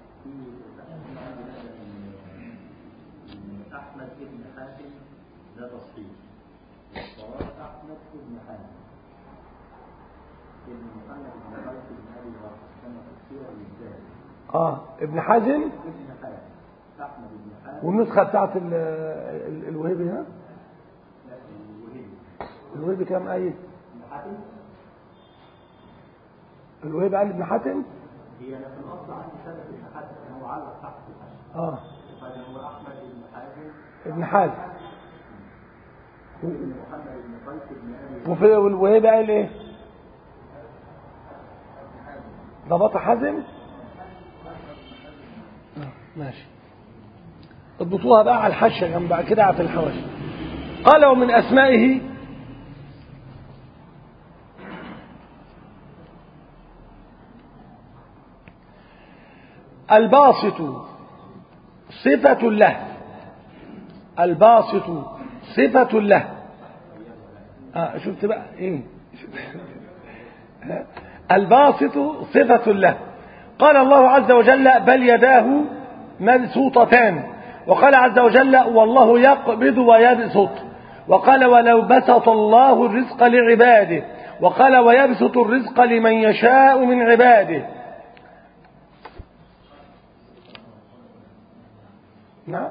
احمد بن حاتم ده تصحيح صواب احمد بن حاتم ابن محمد بن قيس بن ابي الوقت كما تفسير الازاي اه ابن حازم ابن حاتم احمد بن حاتم والنسخه بتاعت ال- ال- الوهيبي ها لا الوهيبي الوهيبي كام ايه بن حاتم الوهيبي قال ابن حاتم هي انا في الاصل عندي سبب ابن حاتم كان هو علق تحت الحشد اه فكان هو احمد بن حاتم ابن حازم ابن محمد بن قيس بن ابي وفي والوهيبي قال ايه ضبط حازم آه، ماشي اضبطوها بقى على الحشه جنب كده في الحواشي قال ومن اسمائه الباسط صفة له الباسط صفة له آه شفت بقى ايه الباسط صفة له قال الله عز وجل بل يداه مبسوطتان وقال عز وجل والله يقبض ويبسط وقال ولو بسط الله الرزق لعباده وقال ويبسط الرزق لمن يشاء من عباده نعم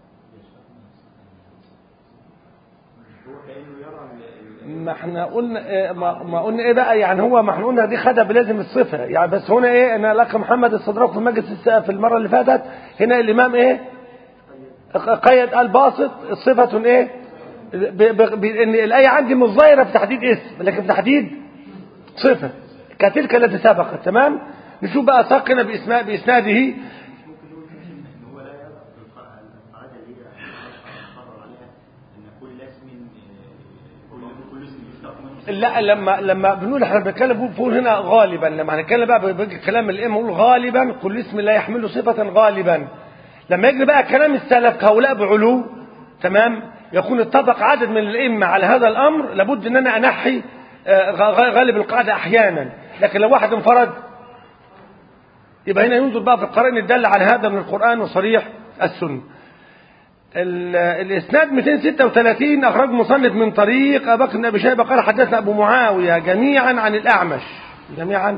هو كانه يرى ال- ال- ما احنا قلنا إيه ما, ما قلنا ايه بقى يعني هو ما احنا قلنا دي خدها بلازم الصفه يعني بس هنا ايه انا الاخ محمد الصدراق في مجلس الس- في المره اللي فاتت هنا الامام ايه قيد الباسط صفه ايه ب- ب- ب- ان الايه عندي مش ظاهره في تحديد اسم لكن في تحديد صفه كتلك التي سبقت تمام نشوف بقى ساقنا باسماء باسناده ان هو لا يرى الق- القاعده اللي هي قرر عليها ان كل اسم آه، كل كل اسم يشتق منه لا لما لما بنقول احنا بنتكلم بنقول هنا غالبا لما هنتكلم بقى بيجي كلام الام نقول غالبا كل اسم لا يحمل صفة غالبا لما يجي بقى كلام السلف كهؤلاء بعلو تمام يكون اتفق عدد من الائمه على هذا الامر لابد ان انا انحي آه، غ- غالب القاعده احيانا لكن لو واحد انفرد يبقى هنا ينظر بقى في القرائن الدالة على هذا من القرآن وصريح السنة ال- الإسناد 236 أخرج مصنف من طريق أبي بكر بن أبي شيبة قال حدثنا أبو معاوية جميعا عن الأعمش جميعا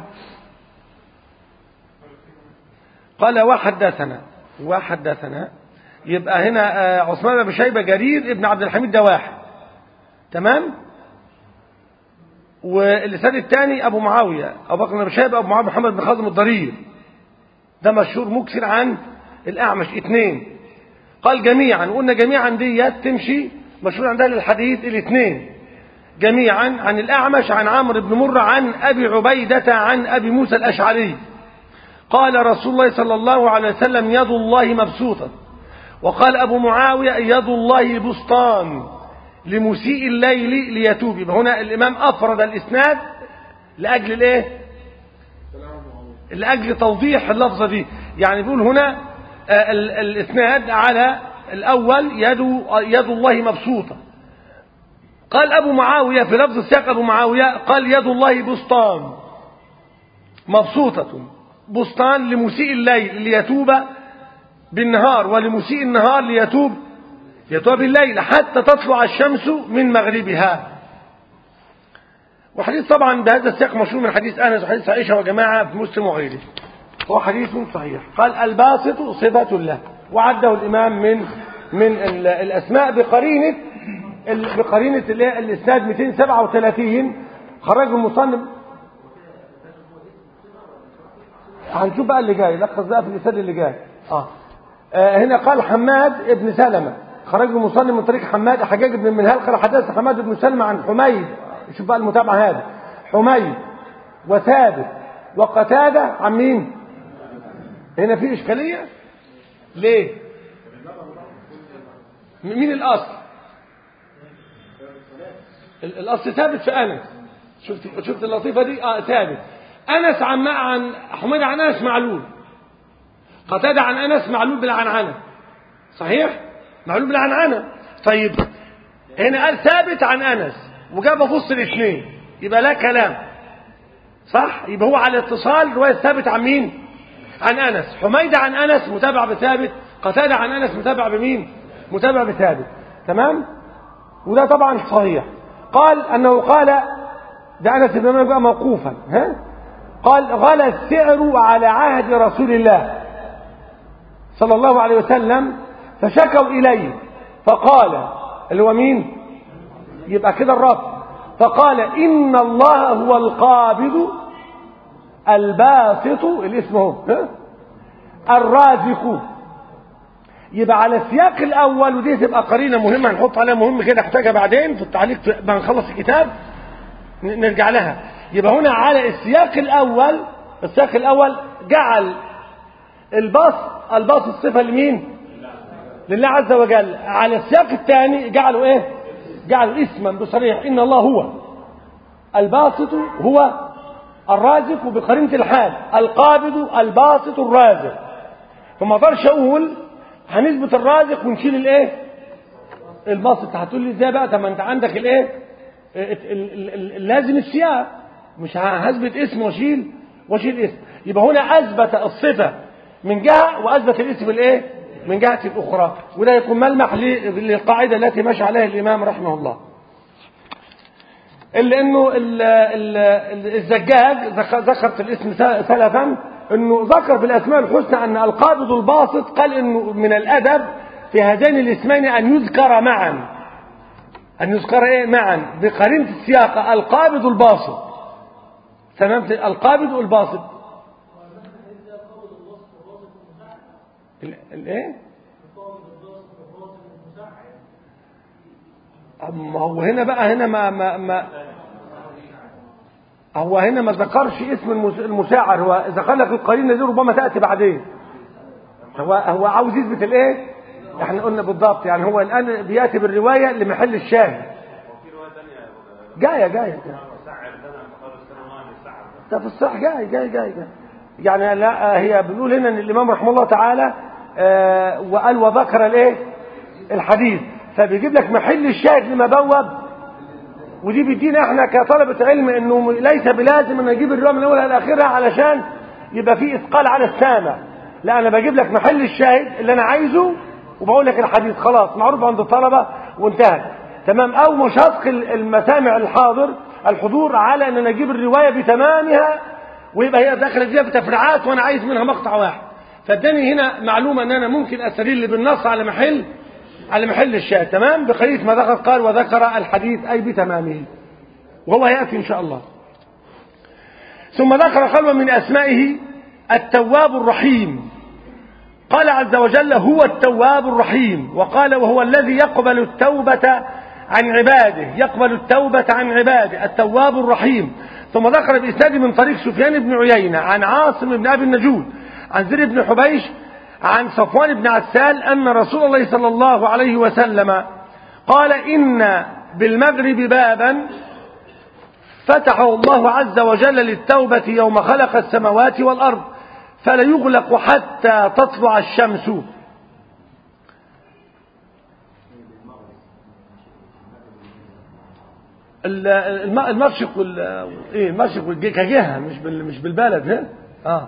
قال وحدثنا وحدثنا يبقى هنا آه، عثمان بن شيبة جرير ابن عبد الحميد ده واحد تمام والإسناد الثاني أبو معاوية أبو بكر بن أبي شيبة أبو معاوية محمد بن خازم الضرير ده مشهور مكسر عن الأعمش اثنين قال جميعا وقلنا جميعا ديت تمشي مشهور عندها للحديث الاثنين جميعا عن الأعمش عن عمرو بن مرة عن أبي عبيدة عن أبي موسى الأشعري قال رسول الله صلى الله عليه وسلم يد الله مبسوطة وقال أبو معاوية يد الله بسطان لمسيء الليل ليتوب يبقى هنا الإمام أفرد الإسناد لأجل الإيه؟ لأجل توضيح اللفظة دي يعني بيقول هنا آه، ال- الإسناد على الأول يد, يد الله مبسوطة قال أبو معاوية في لفظ السياق أبو معاوية قال يد الله بسطان مبسوطة بسطان لمسيء الليل ليتوب بالنهار ولمسيء النهار ليتوب يتوب بالليل حتى تطلع الشمس من مغربها وحديث طبعا بهذا السياق مشهور من حديث انس وحديث عائشه وجماعه في مسلم وغيره هو حديث صحيح قال الباسط صفه له وعده الامام من من ال- الاسماء بقرينه ال- بقرينه اللي هي الاسناد 237 خرج المصنف هنشوف بقى اللي جاي لخص بقى في الاسناد اللي جاي اه آه، هنا قال حماد ابن سلمة خرج المصنف من طريق حماد حجاج بن منهال قال حدث حماد بن سلمة عن حميد شوف بقى المتابعة هذا حميد وثابت وقتادة عن مين هنا في إشكالية ليه م- مين الأصل ال- الأصل ثابت في أنس شفت شفت اللطيفة دي اه ثابت أنس عن عن حميد عن أنس معلول قتادة عن أنس معلول بالعنعنة صحيح معلول بالعنعنة طيب هنا قال ثابت عن أنس وجاب في وسط الاثنين يبقى لا كلام صح يبقى هو على اتصال رواية ثابت عن مين عن أنس حميدة عن أنس متابع بثابت قتادة عن أنس متابع بمين متابع بثابت تمام وده طبعا صحيح قال أنه قال ده أنس بن مالك بقى موقوفا ها قال غلى السعر على عهد رسول الله صلى الله عليه وسلم فشكوا إليه فقال اللي هو مين يبقى كده الرب فقال إن الله هو القابض الباسط الاسم هو ها؟ الرازق يبقى على السياق الأول ودي تبقى قرينة مهمة هنحط عليها مهم كده نحتاجها بعدين في التعليق بعد ما نخلص الكتاب ن- نرجع لها يبقى هنا على السياق الأول السياق الأول جعل البسط البسط الصفة لمين لله عز وجل على السياق الثاني جعلوا ايه جعلوا اسما بصريح ان الله هو الباسط هو الرازق بقرينة الحال القابض الباسط الرازق فما اقدرش اقول هنثبت الرازق ونشيل الايه الباسط هتقول لي ازاي بقى طب ما انت عندك الايه ال- ال- ال- ال- لازم السياق مش هثبت اسم واشيل واشيل اسم يبقى هنا اثبت الصفه من جهه واثبت الاسم الايه من جهه الاخرى وده يكون ملمح ل- للقاعده التي مشى عليها الامام رحمه الله الا انه ال- ال- ال- الزجاج ذك- ذكر في الاسم س- سلفا انه ذكر في الاسماء الحسنى ان القابض الباسط قال انه من الادب في هذين الاسمين ان يذكر معا ان يذكر ايه معا بقرينه السياق القابض الباسط تمام القابض الباسط ال- الايه اما هو هنا بقى هنا ما ما ما هو هنا ما ذكرش اسم المس- المساعر هو ذكر لك القرينه دي ربما تاتي بعدين هو هو عاوز يثبت الايه احنا قلنا بالضبط يعني هو الان بياتي بالروايه لمحل الشاهد جايه جايه جايه ده في الصح جاي جاي جاي جاي يعني لا هي بنقول هنا ان الامام رحمه الله تعالى آه، وقال وذكر الايه الحديث فبيجيب لك محل الشاهد لما بوب ودي بيدينا احنا كطلبة علم انه ليس بلازم ان نجيب الرواية من اولها لاخرها علشان يبقى في اثقال على السامع لا انا بجيب لك محل الشاهد اللي انا عايزه وبقول لك الحديث خلاص معروف عند الطلبه وانتهى تمام او مش هثقل المسامع الحاضر الحضور على ان انا اجيب الروايه بتمامها ويبقى هي داخله فيها بتفريعات وانا عايز منها مقطع واحد فاداني هنا معلومه ان انا ممكن استدل بالنص على محل على محل الشاهد تمام بقيه ما ذكر قال وذكر الحديث اي بتمامه وهو ياتي ان شاء الله ثم ذكر قال ومن اسمائه التواب الرحيم قال عز وجل هو التواب الرحيم وقال وهو الذي يقبل التوبة عن عباده يقبل التوبة عن عباده التواب الرحيم ثم ذكر بإسناد من طريق سفيان بن عيينة عن عاصم بن أبي النجود عن زر بن حبيش عن صفوان بن عسال أن رسول الله صلى الله عليه وسلم قال إن بالمغرب بابا فتحه الله عز وجل للتوبة يوم خلق السماوات والأرض فلا يغلق حتى تطلع الشمس المشرق وال ايه المشرق كجهه مش بال... مش بالبلد ها اه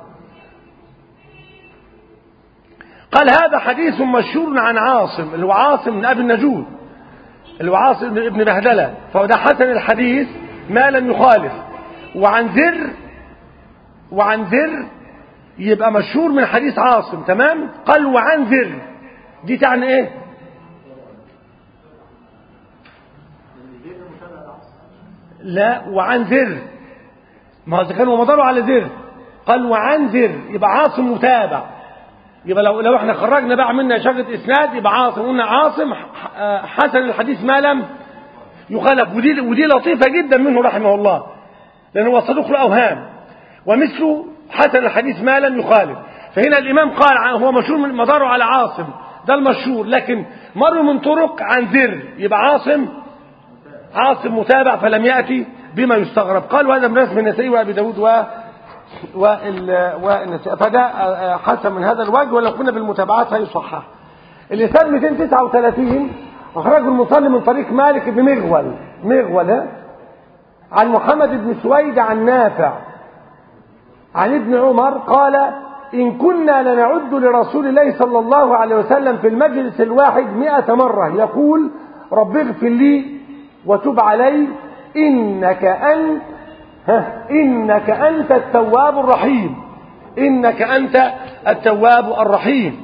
قال هذا حديث مشهور عن عاصم اللي هو عاصم بن ابي النجود اللي هو عاصم بن بهدله فهو ده حسن الحديث ما لم يخالف وعن زر وعن زر يبقى مشهور من حديث عاصم تمام قال وعن زر دي تعني ايه لا وعن زر ما هو كان ومضروا على زر قال وعن زر يبقى عاصم متابع يبقى لو لو احنا خرجنا بقى منا شغله اسناد يبقى عاصم قلنا عاصم حسن الحديث ما لم يخالف ودي ودي لطيفه جدا منه رحمه الله لانه هو صدوق الاوهام ومثله حسن الحديث ما لم يخالف فهنا الإمام قال هو مشهور من مداره على عاصم ده المشهور لكن مر من طرق عن زر يبقى عاصم عاصم متابع فلم يأتي بما يستغرب قال وهذا من رسم النسائي وأبي داود و والنسائي فده حسن من هذا الوجه ولو كنا بالمتابعات فيصحح الإسناد 239 أخرجه المصلي من طريق مالك بن مغول مغول ها عن محمد بن سويد عن نافع عن ابن عمر قال إن كنا لنعد لرسول الله صلى الله عليه وسلم في المجلس الواحد مئة مرة يقول رب اغفر لي وتب علي إنك أنت ها إنك أنت التواب الرحيم إنك أنت التواب الرحيم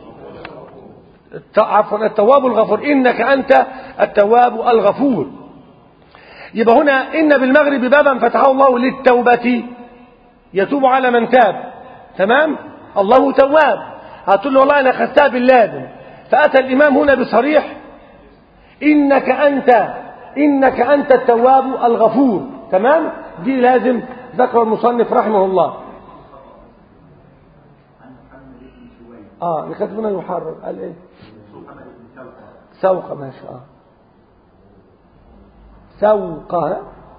عفوا التواب الغفور إنك أنت التواب الغفور يبقى هنا إن بالمغرب بابا فتحه الله للتوبة يتوب على من تاب تمام الله تواب هتقول له والله انا اخذتها باللازم فاتى الامام هنا بصريح انك انت انك انت التواب الغفور تمام دي لازم ذكر المصنف رحمه الله اه اللي كاتب هنا يحرر قال ايه سوقه ماشي اه سوقه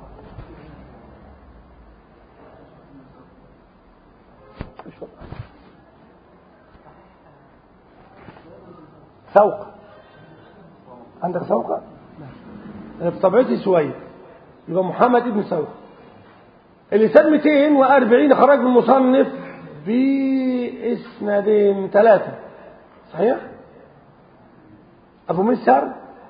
سوق عندك سوقة انا بطبيعتي شوية يبقى محمد ابن سوق اللسان 240 خرج المصنف باسنادين ثلاثة صحيح ابو مسر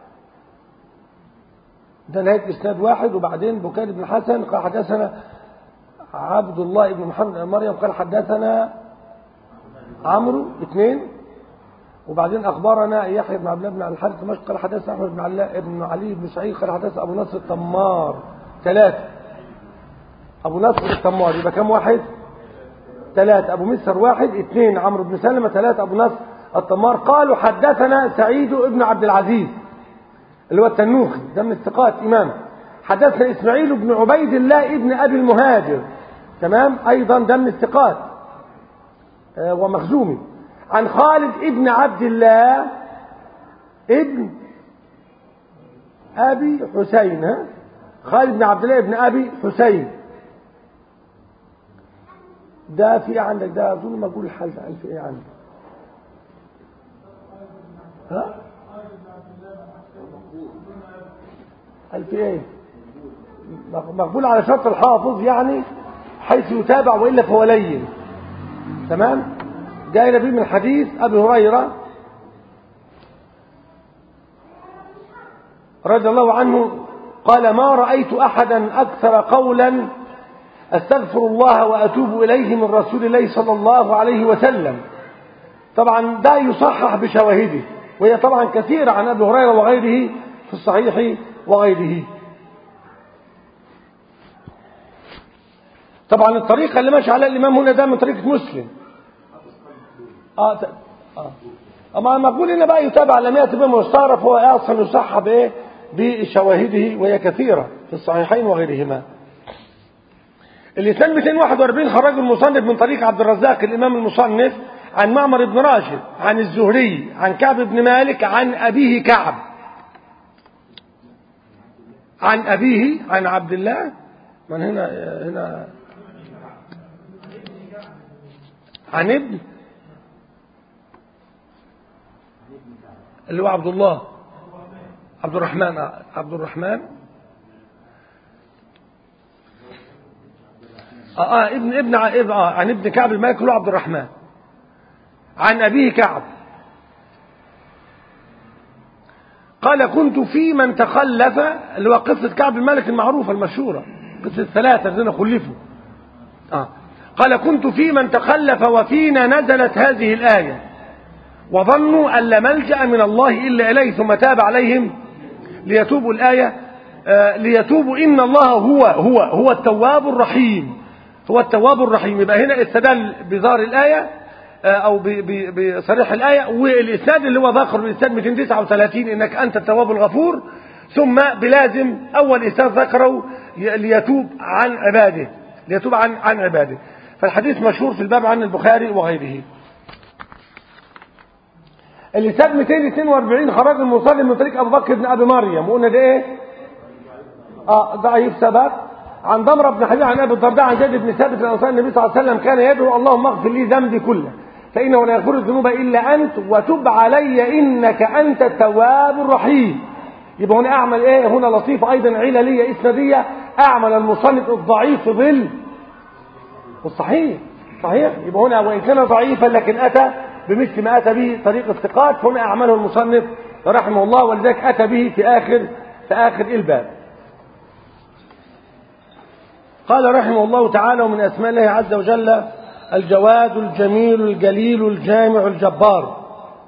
ده نهاية اسناد واحد وبعدين بكير بن حسن قال حدثنا عبد الله بن محمد مريم قال حدثنا عمرو اثنين وبعدين اخبرنا يحيى بن عبد الله بن الحارث دمشق قال حدثنا احمد بن علاء بن علي بن سعيد قال حدثنا ابو نصر التمار ثلاثه ابو نصر التمار يبقى كم واحد ثلاثه ابو مسر واحد اثنين عمرو بن سلمه ثلاثه ابو نصر التمار قالوا حدثنا سعيد بن عبد العزيز اللي هو التنوخي ده من الثقات امام حدثنا اسماعيل بن عبيد الله ابن ابي المهاجر تمام ايضا ده من الثقات آه ومخزومي عن خالد ابن عبد الله ابن ابي حسين ها خالد بن عبد الله ابن ابي حسين ده في عندك ده اظن ما اقول الحال ده في ايه عندك ها قال في ايه مقبول على شرط الحافظ يعني حيث يتابع والا فهو لين تمام جاي نبي من حديث أبي هريرة رضي الله عنه قال ما رأيت أحدا أكثر قولا أستغفر الله وأتوب إليه من رسول الله صلى الله عليه وسلم طبعا ده يصحح بشواهده وهي طبعا كثيرة عن أبي هريرة وغيره في الصحيح وغيره طبعا الطريقة اللي ماشي عليها الإمام هنا ده من طريقة مسلم اه ت... اه اما مقبول هنا بقى يتابع لم يأتي بما يستعرف هو اصلا يصح بايه بشواهده وهي كثيرة في الصحيحين وغيرهما اللسان 241 خرج المصنف من طريق عبد الرزاق الامام المصنف عن معمر بن راشد عن الزهري عن كعب بن مالك عن ابيه كعب عن ابيه عن عبد الله من هنا هنا عن ابن اللي هو عبد الله عبد الرحمن عبد الرحمن اه, آه ابن ابن ابن آه عن ابن كعب المالك اللي هو عبد الرحمن عن ابيه كعب قال كنت في من تخلف اللي هو قصه كعب المالك المعروفه المشهوره قصه الثلاثه الذين خلفوا اه قال كنت في من تخلف وفينا نزلت هذه الايه وظنوا أن لا ملجأ من الله إلا إليه ثم تاب عليهم ليتوبوا الآية آه ليتوبوا إن الله هو هو هو التواب الرحيم هو التواب الرحيم يبقى هنا استدل بظاهر الآية آه أو بصريح الآية والإسناد اللي هو ذكر الإسناد 239 إنك أنت التواب الغفور ثم بلازم أول إسناد ذكره ليتوب عن عباده ليتوب عن عن عباده فالحديث مشهور في الباب عن البخاري وغيره اللسان 242 خرج المصلي من طريق ابو بكر بن ابي مريم وقلنا ده ايه اه ضعيف سبب عن ضمره بن حبيب عن ابي الدرداء عن زيد بن ثابت الانصاري النبي صلى الله عليه وسلم كان يدعو اللهم اغفر لي ذنبي كله فانه لا يغفر الذنوب الا انت وتب علي انك انت التواب الرحيم يبقى هنا اعمل ايه هنا لطيفه ايضا علليه اسناديه اعمل المصنف الضعيف في ظل الصحيح صحيح يبقى هنا وان كان ضعيفا لكن اتى بمثل ما أتى به طريق الثقات فهنا أعمله المصنف رحمه الله ولذلك أتى به في آخر في آخر الباب قال رحمه الله تعالى ومن أسماء الله عز وجل الجواد الجميل الجليل الجامع الجبار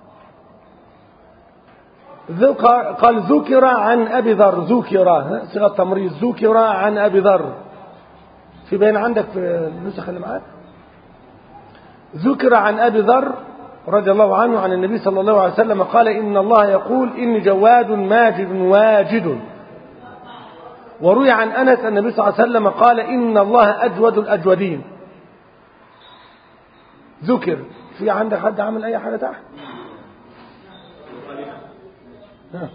قال ذكر عن أبي ذر ذكر صيغة تمريض ذكر عن أبي ذر في بين عندك في النسخ اللي معاك ذكر عن أبي ذر رضي الله عنه عن النبي صلى الله عليه وسلم قال إن الله يقول إني جواد ماجد واجد وروي عن أنس أن النبي صلى الله عليه وسلم قال إن الله أجود الأجودين ذكر في عندك حد عمل أي حاجة تحت ها.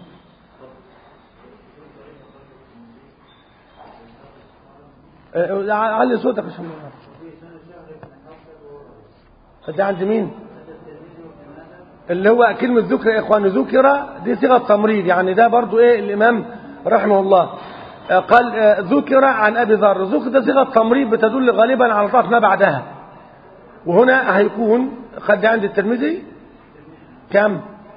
علي صوتك عشان ده عند مين اللي هو كلمة ذكر يا إخوان ذكر دي صيغة تمريض يعني ده برضو إيه الإمام رحمه الله قال ذكر عن أبي ذر ذكر ده صيغة تمريض بتدل غالبا على طرف ما بعدها وهنا هيكون خد عند الترمذي كم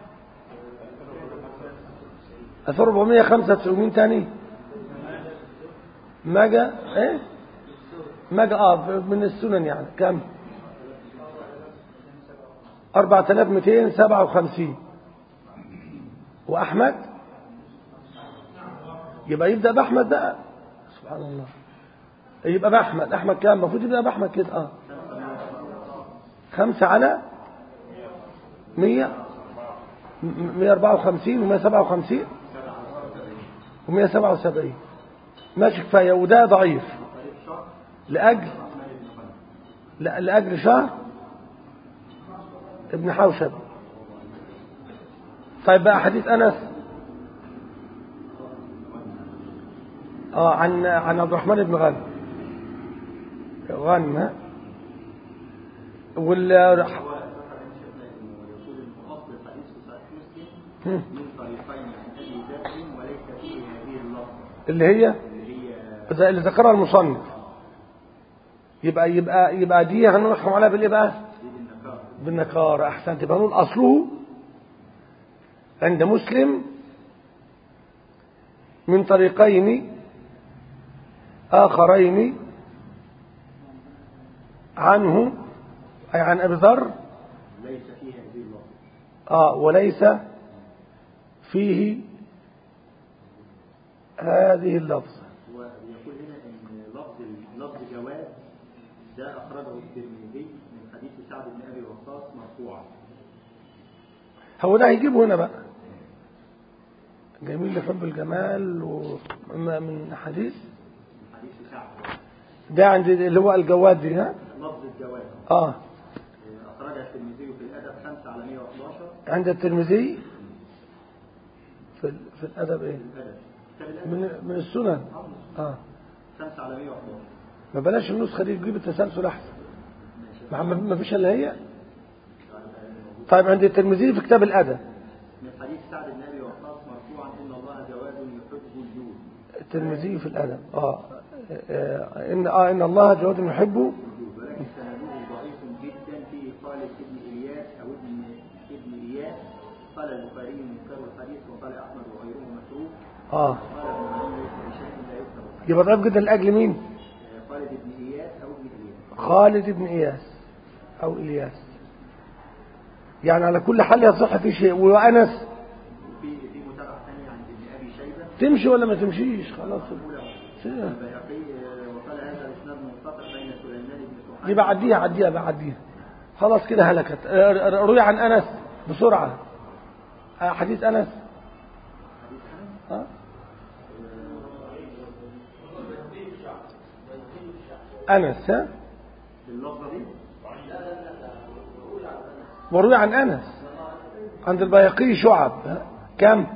1495 تاني ماجا ايه ماجا اه من السنن يعني كم 4257 وأحمد يبقى يبدأ بأحمد بقى سبحان الله يبقى بأحمد أحمد كام المفروض يبدأ بأحمد كده اه خمسة على مية مية أربعة وخمسين ومية سبعة وخمسين ومية سبعة وسبعين ماشي كفاية وده ضعيف لأجل لأجل شهر ابن حوشب طيب بقى حديث أنس اه عن عن عبد الرحمن بن غانم غانم ها وال اللي هي اللي ذكرها المصنف يبقى يبقى يبقى دي هنحكم عليها بالايه بقى بالنكارة أحسنت يبقى نقول أصله عند مسلم من طريقين آخرين عنه أي عن أبي ذر ليس فيه هذه اللفظ آه وليس فيه هذه اللفظة ويقول هنا ان لفظ لفظ جواز ده اخرجه الترمذي من حديث سعد بن ابي وقاص مرفوعا هو ده هيجيبه هنا بقى جميل لحب الجمال وما من حديث من حديث سعد ده عند اللي هو الجواد دي ها لفظ الجواز اه اخرجه الترمذي في الادب 5 على 111 عند الترمذي في ال- في الادب ايه الادب كتاب الادب من من السنن اه 5 على 111 ما بلاش النسخه دي تجيب التسلسل احسن ما ما فيش الا هي طيب عند الترمذي في كتاب الادب من حديث سعد بن ابي وقاص مرفوعا ان الله جواد يحب الجود الترمذي في الادب اه آه، ان اه ان الله جواد يحبه الجود ولكن سنده ضعيف جدا فيه خالد ابن الياس او ابن ابن اياس قال البخاري منكر الحديث وقال احمد وغيره متروك اه قال ابن معين ليس بشيء لا يكتب الحديث يبقى ضعيف جدا لاجل مين خالد بن اياس او ابن اياس خالد بن اياس او الياس يعني على كل حال يصح في شيء وانس في في متابعه ثانيه عند ابن ابي شيبه تمشي ولا ما تمشيش خلاص شيء. البيهقي آه، وقال هذا الاسناد منقطع بين سليمان بن سحيل دي بعديها عديها بعديها خلاص كده هلكت آه، ر- روي عن انس بسرعه آه، حديث انس آه. انس ها باللفظه دي وروي عن انس عند البيهقي شعب ها؟ كم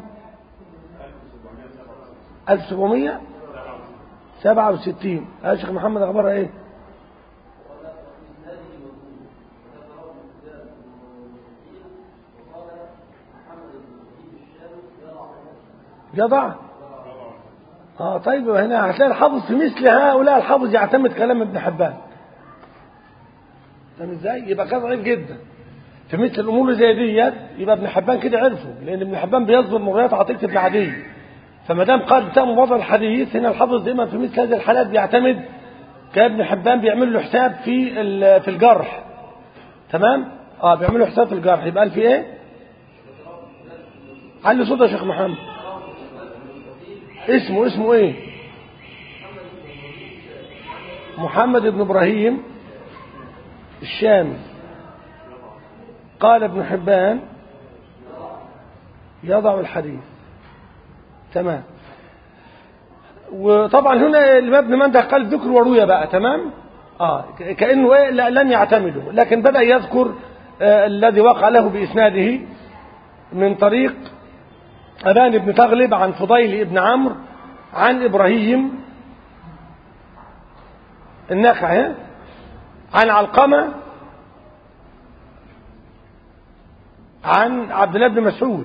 1767 يا شيخ محمد اخبارها ايه جدع اه طيب هنا هتلاقي الحافظ في مثل هؤلاء الحافظ يعتمد كلام ابن حبان فاهم ازاي يبقى كان ضعيف جدا في مثل الامور اللي زي ديت يبقى ابن حبان كده عرفه لان ابن حبان بيصبر مغريات عتيقه ابن عدي فما دام قال تم وضع الحديث هنا الحافظ دايما في مثل هذه الحالات بيعتمد كابن حبان بيعمل له حساب في ال- في الجرح تمام اه بيعمل له حساب في الجرح يبقى قال في ايه علي صوت يا شيخ محمد اسمه اسمه ايه محمد بن ابراهيم الشامي قال ابن حبان يضع الحديث تمام وطبعا هنا الإمام ابن منده قال ذكر وروية بقى تمام اه ك- كأنه ايه لا لن يعتمده لكن بدأ يذكر آه الذي وقع له بإسناده من طريق أبان بن تغلب عن فضيل بن عمرو عن إبراهيم النخعي عن علقمة عن عبد الله بن مسعود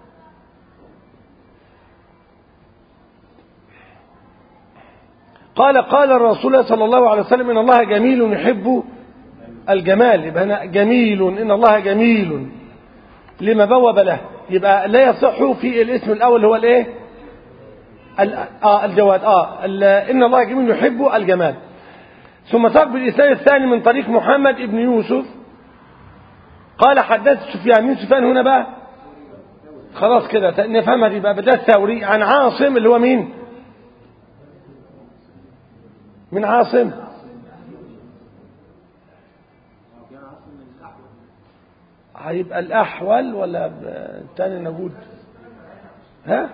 قال قال الرسول صلى الله عليه وسلم إن الله جميل يحب الجمال يبقى هنا جميل إن الله جميل لما بوب له يبقى لا يصح في الاسم الأول هو الايه ال- آه الجواد آه ال- إن الله جميل يحب الجمال ثم ساق بالإسناد الثاني من طريق محمد بن يوسف قال حدث سفيان مين سفيان هنا بقى خلاص كده نفهمها دي بقى بدأ الثوري عن عاصم اللي هو مين من عاصم كان عاصم من الاحوال هيبقى الأحول ولا ب- الثاني نجود ها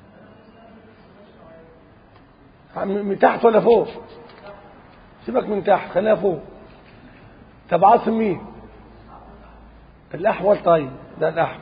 عم- من تحت ولا فوق سيبك من تحت خليها فوق طب عاصم مين الأحول طيب ده الأحول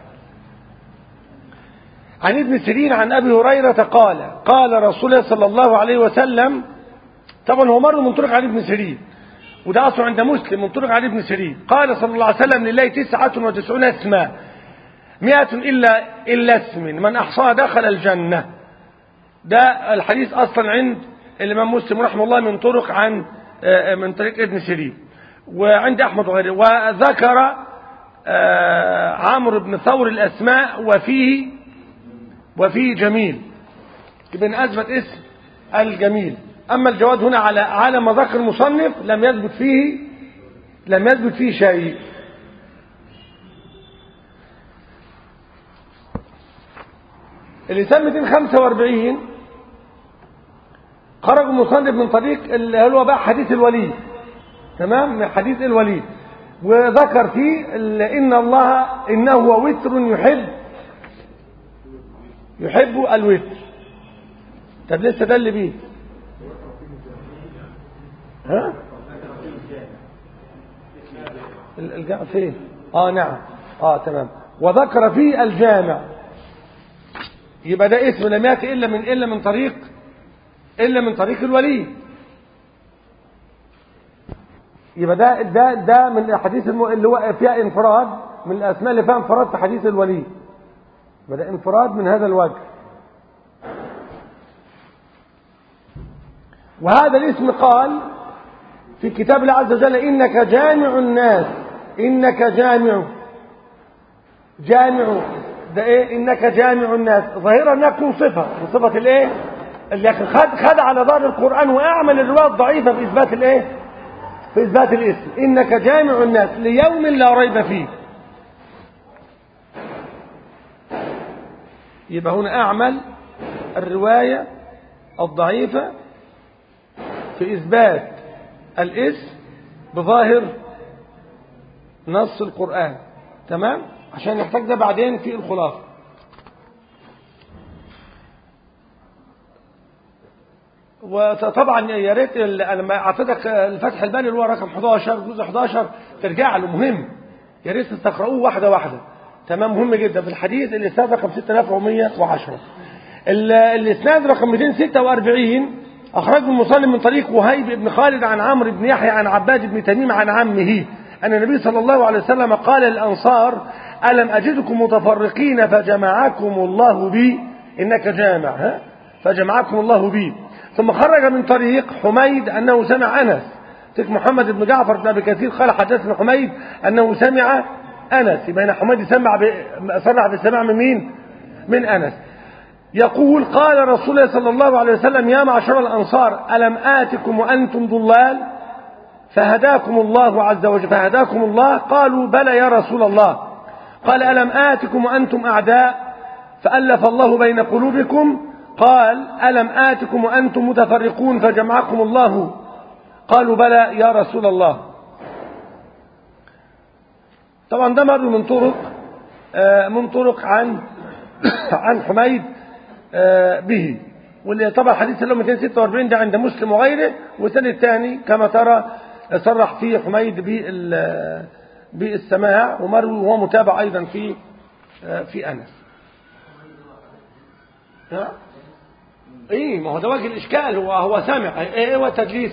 عن ابن سيرين عن أبي هريرة قال قال رسول الله صلى الله عليه وسلم طبعا هو مر من طرق عن ابن سيرين وده أصله عند مسلم من طرق عن ابن سيرين قال صلى الله عليه وسلم لله تسعة وتسعون اسما مئة إلا, إلا اسم من أحصاها دخل الجنة ده الحديث أصلا عند الإمام مسلم رحمه الله من طرق عن آه، من طريق ابن سيرين وعند أحمد وغيره وذكر آه، عمرو بن ثور الأسماء وفيه وفيه جميل ابن أثبت اسم الجميل أما الجواد هنا على على ما ذكر المصنف لم يثبت فيه لم يثبت فيه شيء اللسان 245 خرج المصنف من طريق اللي هو بقى حديث الوليد تمام من حديث الوليد وذكر فيه ال- ان الله انه هو وتر يحب يحب الوتر طب لسه ده اللي بيه ها ال- الجامع فين اه نعم اه تمام وذكر فيه الجامع يبقى ده اسم لم ياتي الا من الا من طريق الا من طريق الولي يبقى ده ده ده من الاحاديث الم- اللي هو فيها انفراد من الاسماء اللي فيها انفراد في حديث الولي يبقى ده انفراد من هذا الوجه وهذا الاسم قال في كتاب الله عز وجل انك جامع الناس انك جامع جامع ده ايه انك جامع الناس ظاهرا انها تكون صفه من صفه الايه اللي خد خد على ظهر القران واعمل الروايه الضعيفه في اثبات الايه في اثبات الاسم انك جامع الناس ليوم لا ريب فيه يبقى هنا اعمل الروايه الضعيفه في اثبات الاسم بظاهر نص القران تمام عشان نحتاج ده بعدين في الخلاصه وطبعا يا ريت ال- انا لما اعطيتك الفتح الباني اللي هو رقم 11 جزء 11 ترجع له مهم يا ريت تستقرؤوه واحده واحده تمام مهم جدا في الحديث الاسناد رقم 6110 ال- الاسناد رقم 246 اخرجه المصنف من طريق وهيب بن خالد عن عمرو بن يحيى عن عباد بن تميم عن عمه ان النبي صلى الله عليه وسلم قال للانصار الم اجدكم متفرقين فجمعكم الله بي انك جامع ها فجمعكم الله بي ثم خرج من طريق حميد انه سمع انس تلك محمد بن جعفر بن ابي كثير قال حدثنا حميد انه سمع انس يبقى هنا حميد سمع ب... صرح بالسماع من مين؟ من انس يقول قال رسول الله صلى الله عليه وسلم يا معشر الانصار الم اتكم وانتم ضلال فهداكم الله عز وجل فهداكم الله قالوا بلى يا رسول الله قال الم اتكم وانتم اعداء فالف الله بين قلوبكم قال الم اتكم وانتم متفرقون فجمعكم الله قالوا بلى يا رسول الله طبعا ده مر من طرق آه، من طرق عن عن حميد آه، به واللي طبعا حديث اللي هو 246 ده عند مسلم وغيره والثاني الثاني كما ترى صرح فيه حميد بال- بالسماع ومروي وهو متابع ايضا في آه، في انس ها؟ ايه ما هو ده وجه الاشكال هو هو سامع ايه ايه هو التدليس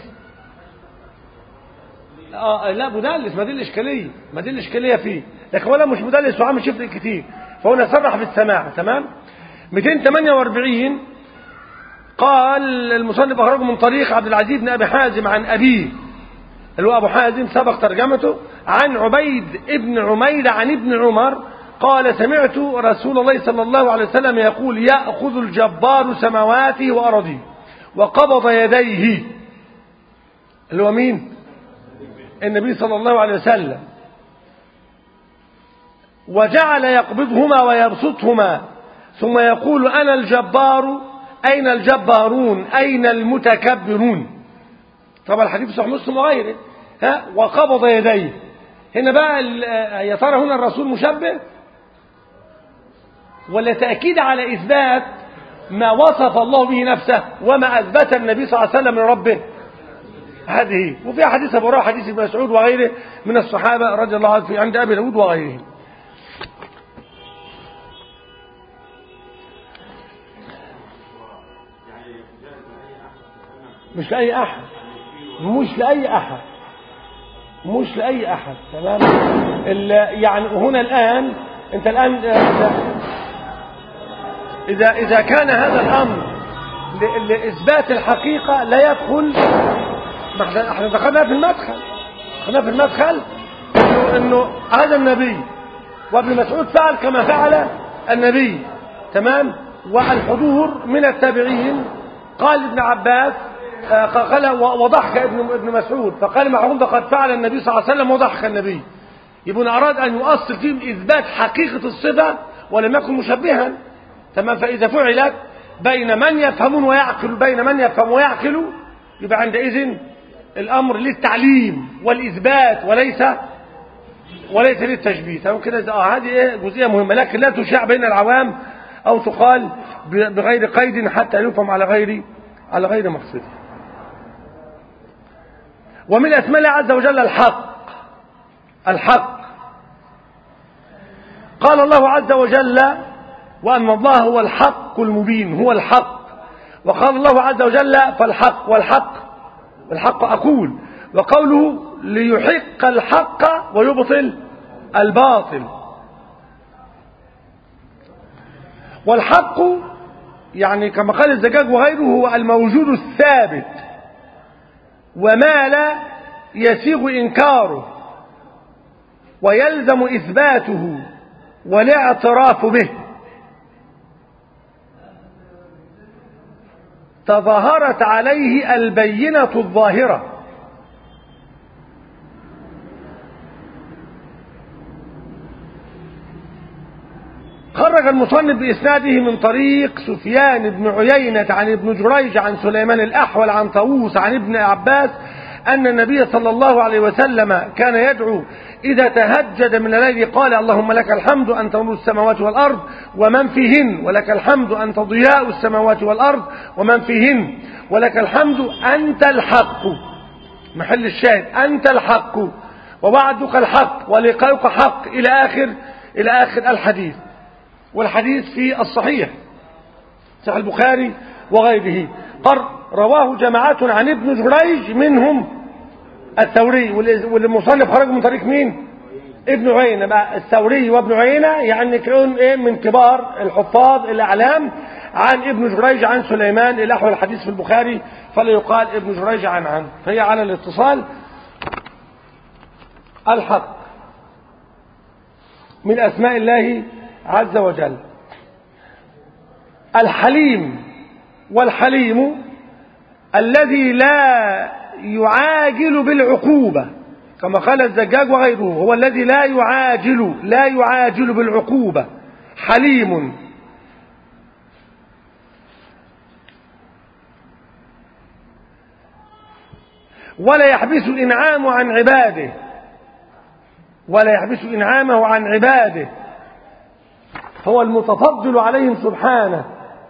اه لا مدلس ما دي الاشكاليه ما دي الاشكاليه فيه لكن هو لا مش مدلس وعامل شفت كتير فهنا صرح بالسماع تمام 248 قال المصنف اخرجه من طريق عبد العزيز بن ابي حازم عن ابيه اللي هو ابو حازم سبق ترجمته عن عبيد ابن عمير عن ابن عمر قال سمعت رسول الله صلى الله عليه وسلم يقول ياخذ الجبار سماواته وارضه وقبض يديه اللي هو مين النبي صلى الله عليه وسلم وجعل يقبضهما ويبسطهما ثم يقول أنا الجبار أين الجبارون أين المتكبرون طبعا الحديث صحيح مسلم وغيره ها وقبض يديه هنا بقى ال- يا ترى هنا الرسول مشبه ولا تأكيد على إثبات ما وصف الله به نفسه وما أثبت النبي صلى الله عليه وسلم لربه هذه وفي حديث ابو هريره حديث ابن مسعود وغيره من الصحابه رضي الله عنهم في عند ابي داود وغيرهم مش لاي احد مش لاي احد مش لاي احد تمام ال- يعني هنا الان انت الان اذا اذا اذا كان هذا الامر ل- لاثبات الحقيقه لا يدخل ما احنا احنا دخلنا في المدخل دخلنا في المدخل انه انه هذا النبي وابن مسعود فعل كما فعل النبي تمام والحضور من التابعين قال ابن عباس آه، قال وضحك ابن ابن مسعود فقال معهم فقد فعل النبي صلى الله عليه وسلم وضحك النبي يبقى أراد أن يؤصل فيهم إثبات حقيقة الصفة ولم يكن مشبها تمام فإذا فعلت بين من يفهمون ويعقل بين من يفهم ويعقل يبقى عندئذ الأمر للتعليم والإثبات وليس وليس للتشبيه تمام كده اه هذه ايه جزئيه مهمه لكن لا تشاع بين العوام او تقال بغير قيد حتى يفهم على غير على غير مقصد ومن اسماء الله عز وجل الحق الحق قال الله عز وجل وان الله هو الحق المبين هو الحق وقال الله عز وجل فالحق والحق والحق اقول وقوله ليحق الحق ويبطل الباطل والحق يعني كما قال الزجاج وغيره هو الموجود الثابت وما لا يسيغ إنكاره ويلزم إثباته والاعتراف به تظاهرت عليه البينة الظاهرة خرج المصنف بإسناده من طريق سفيان بن عيينة عن ابن جريج عن سليمان الأحول عن طاووس عن ابن عباس أن النبي صلى الله عليه وسلم كان يدعو إذا تهجد من الليل قال اللهم لك الحمد أنت نور السماوات والأرض ومن فيهن ولك الحمد أنت ضياء السماوات والأرض ومن فيهن ولك الحمد أنت الحق محل الشاهد أنت الحق ووعدك الحق ولقاؤك حق إلى آخر إلى آخر الحديث والحديث في الصحيح صحيح البخاري وغيره قر رواه جماعة عن ابن جريج منهم الثوري والمصنف خرج من طريق مين ابن عيينة بقى الثوري وابن عيينة يعني كانوا ايه من كبار الحفاظ الاعلام عن ابن جريج عن سليمان الاحوال الحديث في البخاري فلا يقال ابن جريج عن عن فهي على الاتصال الحق من اسماء الله عز وجل الحليم والحليم الذي لا يعاجل بالعقوبة كما قال الزجاج وغيره هو الذي لا يعاجل لا يعاجل بالعقوبة حليم ولا يحبس الإنعام عن عباده ولا يحبس إنعامه عن عباده هو المتفضل عليهم سبحانه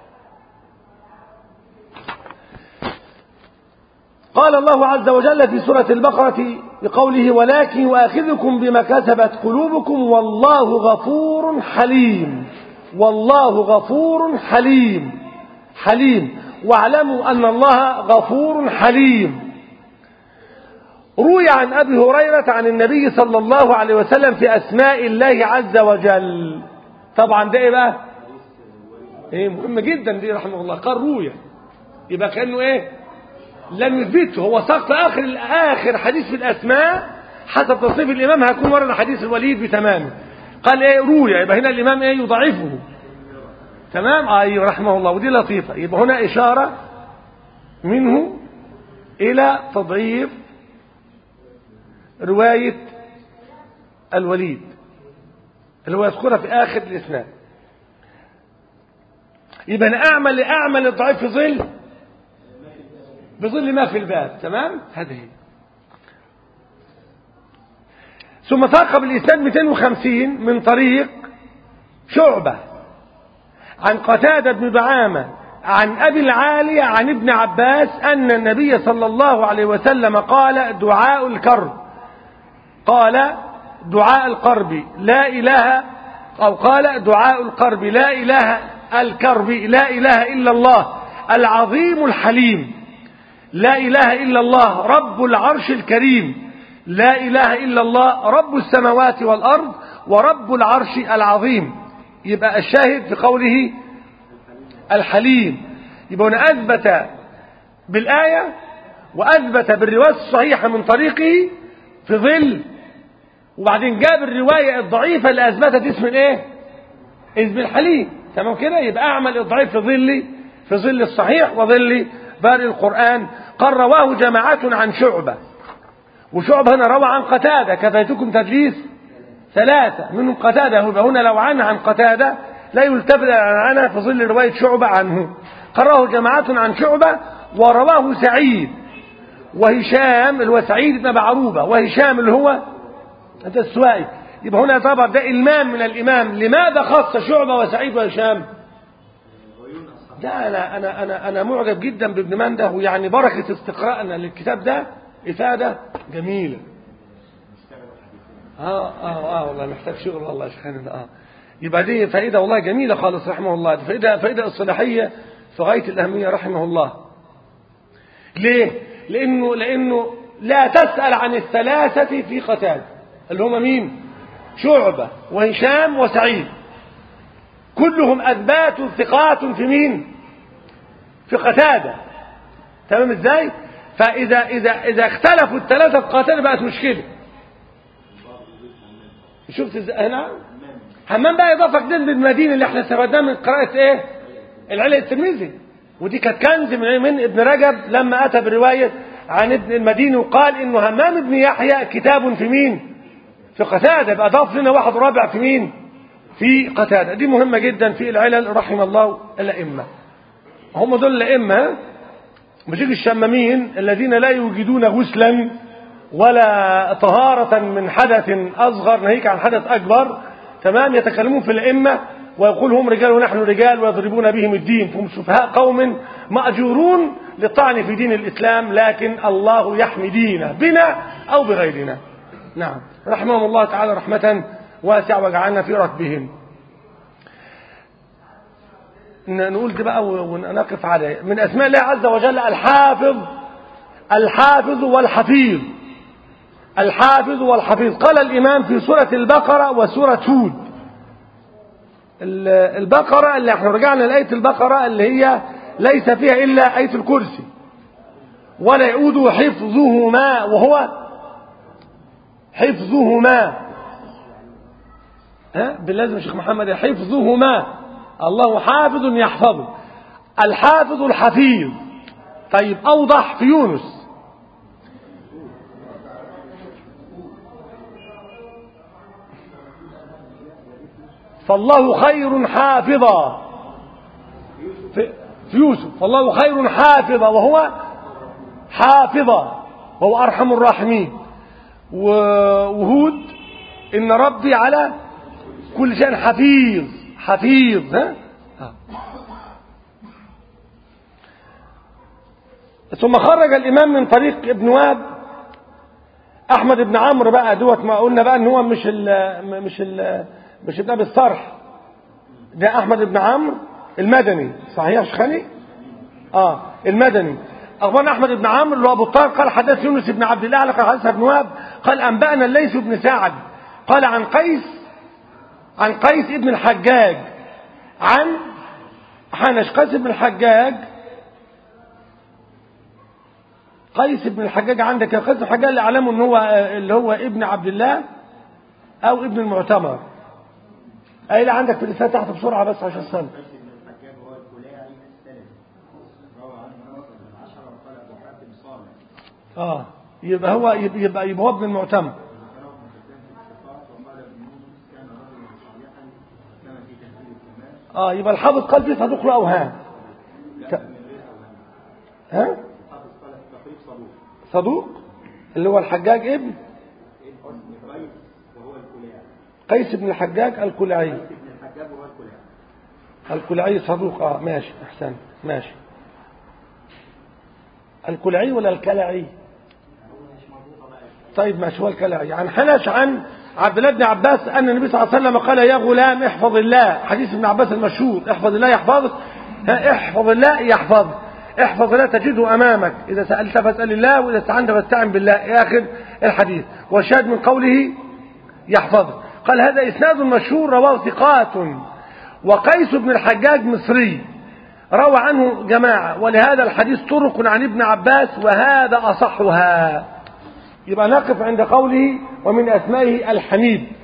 قال الله عز وجل في سورة البقرة بقوله ولكن يؤاخذكم بما كسبت قلوبكم والله غفور حليم والله غفور حليم حليم واعلموا أن الله غفور حليم روي عن أبي هريرة عن النبي صلى الله عليه وسلم في أسماء الله عز وجل طبعا ده ايه بقى ايه مهم جدا دي رحمه الله قال روية يبقى كأنه ايه لم يثبته هو سقط اخر اخر حديث في الاسماء حسب تصنيف الامام هيكون ورد حديث الوليد بتمامه قال ايه روية يبقى هنا الامام ايه يضعفه تمام ايوه رحمه الله ودي لطيفة يبقى هنا اشارة منه الى تضعيف رواية الوليد اللي هو يذكرها في آخر الإسناد يبقى أنا أعمل لأعمل الضعيف في ظل بظل ما في الباب تمام هذه ثم تعقب الإسناد 250 من طريق شعبة عن قتادة بن دعامة عن أبي العالية عن ابن عباس أن النبي صلى الله عليه وسلم قال دعاء الكرب قال دعاء القرب لا إله أو قال دعاء القرب لا إله الكرب لا إله إلا الله العظيم الحليم لا إله إلا الله رب العرش الكريم لا إله إلا الله رب السماوات والأرض ورب العرش العظيم يبقى الشاهد في قوله الحليم يبقى هنا أثبت بالآية وأثبت بالرواية الصحيحة من طريقه في ظل وبعدين جاب الرواية الضعيفة اللي أثبتت اسم الايه اسم الحليم تمام كده يبقى أعمل الضعيف في ظل في ظل الصحيح وظل بارئ القرآن قال رواه جماعة عن شعبة وشعبة هنا روى عن قتادة كفيتكم تدليس ثلاثة منهم قتادة يبقى هنا لو عن عن قتادة لا يلتفت عنها في ظل رواية شعبة عنه قرأه جماعة عن شعبة ورواه سعيد وهشام اللي هو سعيد بن بعروبة وهشام اللي هو أنت السوائي يبقى هنا طبعا ده إلمام من الإمام لماذا خص شعبة وسعيد وهشام ده أنا أنا أنا أنا معجب جدا بابن منده ويعني بركة استقراءنا للكتاب ده إفادة جميلة اه اه اه والله محتاج شغل والله يا شيخنا اه يبقى دي فائده والله جميله خالص رحمه الله دي فائده فائده اصطلاحيه في غايه الاهميه رحمه الله ليه لانه لانه لا تسال عن الثلاثه في قتاده اللي هم مين شعبه وهشام وسعيد كلهم اثبات ثقات في مين في قتاده تمام ازاي فاذا اذا اذا اختلفوا الثلاثه في قتاده بقت مشكله شفت ازاي هنا همام بقى اضافه جديد للمدينه اللي احنا استفدناه من قراءه ايه العلي الترمذي ودي كانت كنز من من ابن رجب لما اتى بروايه عن ابن المديني وقال انه همام بن يحيى كتاب في مين في قتاده يبقى اضاف لنا واحد رابع في مين في قتاده دي مهمه جدا في العلل رحم الله الائمه هم دول الائمه مش الشمامين الذين لا يوجدون غسلا ولا طهارة من حدث أصغر ناهيك عن حدث أكبر تمام يتكلمون في الأئمة ويقول هم رجال ونحن رجال ويضربون بهم الدين فهم سفهاء قوم مأجورون للطعن في دين الإسلام لكن الله يحمي دينه بنا أو بغيرنا نعم رحمهم الله تعالى رحمة واسعة وجعلنا في ركبهم نقول دي بقى ونقف عليه من أسماء الله عز وجل الحافظ الحافظ والحفيظ الحافظ والحفيظ قال الإمام في سورة البقرة وسورة هود البقرة اللي احنا رجعنا لآية البقرة اللي هي ليس فيها إلا آية الكرسي ولا يعود حفظهما وهو حفظهما ها باللازم يا شيخ محمد حفظهما الله حافظ يحفظه الحافظ الحفيظ طيب أوضح في يونس فالله خير حافظا في يوسف فالله خير حافظا وهو حافظا وهو أرحم الراحمين وهود إن ربي على كل شيء حفيظ حفيظ ها؟ ثم خرج الإمام من طريق ابن واب أحمد بن عمرو بقى دوت ما قلنا بقى إن هو مش ال مش ال مش ابن ابي الصرح ده احمد بن عمرو المدني صحيح يا شيخاني اه المدني اخبرنا احمد بن عمرو اللي هو ابو الطاهر قال حدث يونس بن عبد الله قال حدث ابن وهب قال انبانا الليث بن سعد قال عن قيس عن قيس ابن الحجاج عن حنش قيس بن الحجاج قيس بن الحجاج عندك يا قيس بن الحجاج اللي اعلمه ان هو اللي هو ابن عبد الله او ابن المعتمر اي اللي عندك في الرساله تحت بسرعه بس عشان سنة اه يبقى هو يبقى يبقى هو ابن المعتمر اه يبقى الحافظ قال فيه صدوق له اوهام ها صدوق اللي هو الحجاج ابن قيس بن الحجاج الكلعي الكلعي صدوق اه ماشي احسن ماشي الكلعي ولا الكلعي طيب ماشي هو الكلعي عن حنش عن عبد الله بن عباس ان النبي صلى الله عليه وسلم قال يا غلام احفظ الله حديث ابن عباس المشهور احفظ الله يحفظك احفظ الله يحفظك احفظ الله تجده امامك اذا سالت فاسال الله واذا استعنت فاستعن بالله اخر الحديث والشاهد من قوله يحفظك قال هذا إسناد مشهور رواه ثقات وقيس بن الحجاج مصري روى عنه جماعة ولهذا الحديث طرق عن ابن عباس وهذا أصحها يبقى نقف عند قوله ومن أسمائه الحميد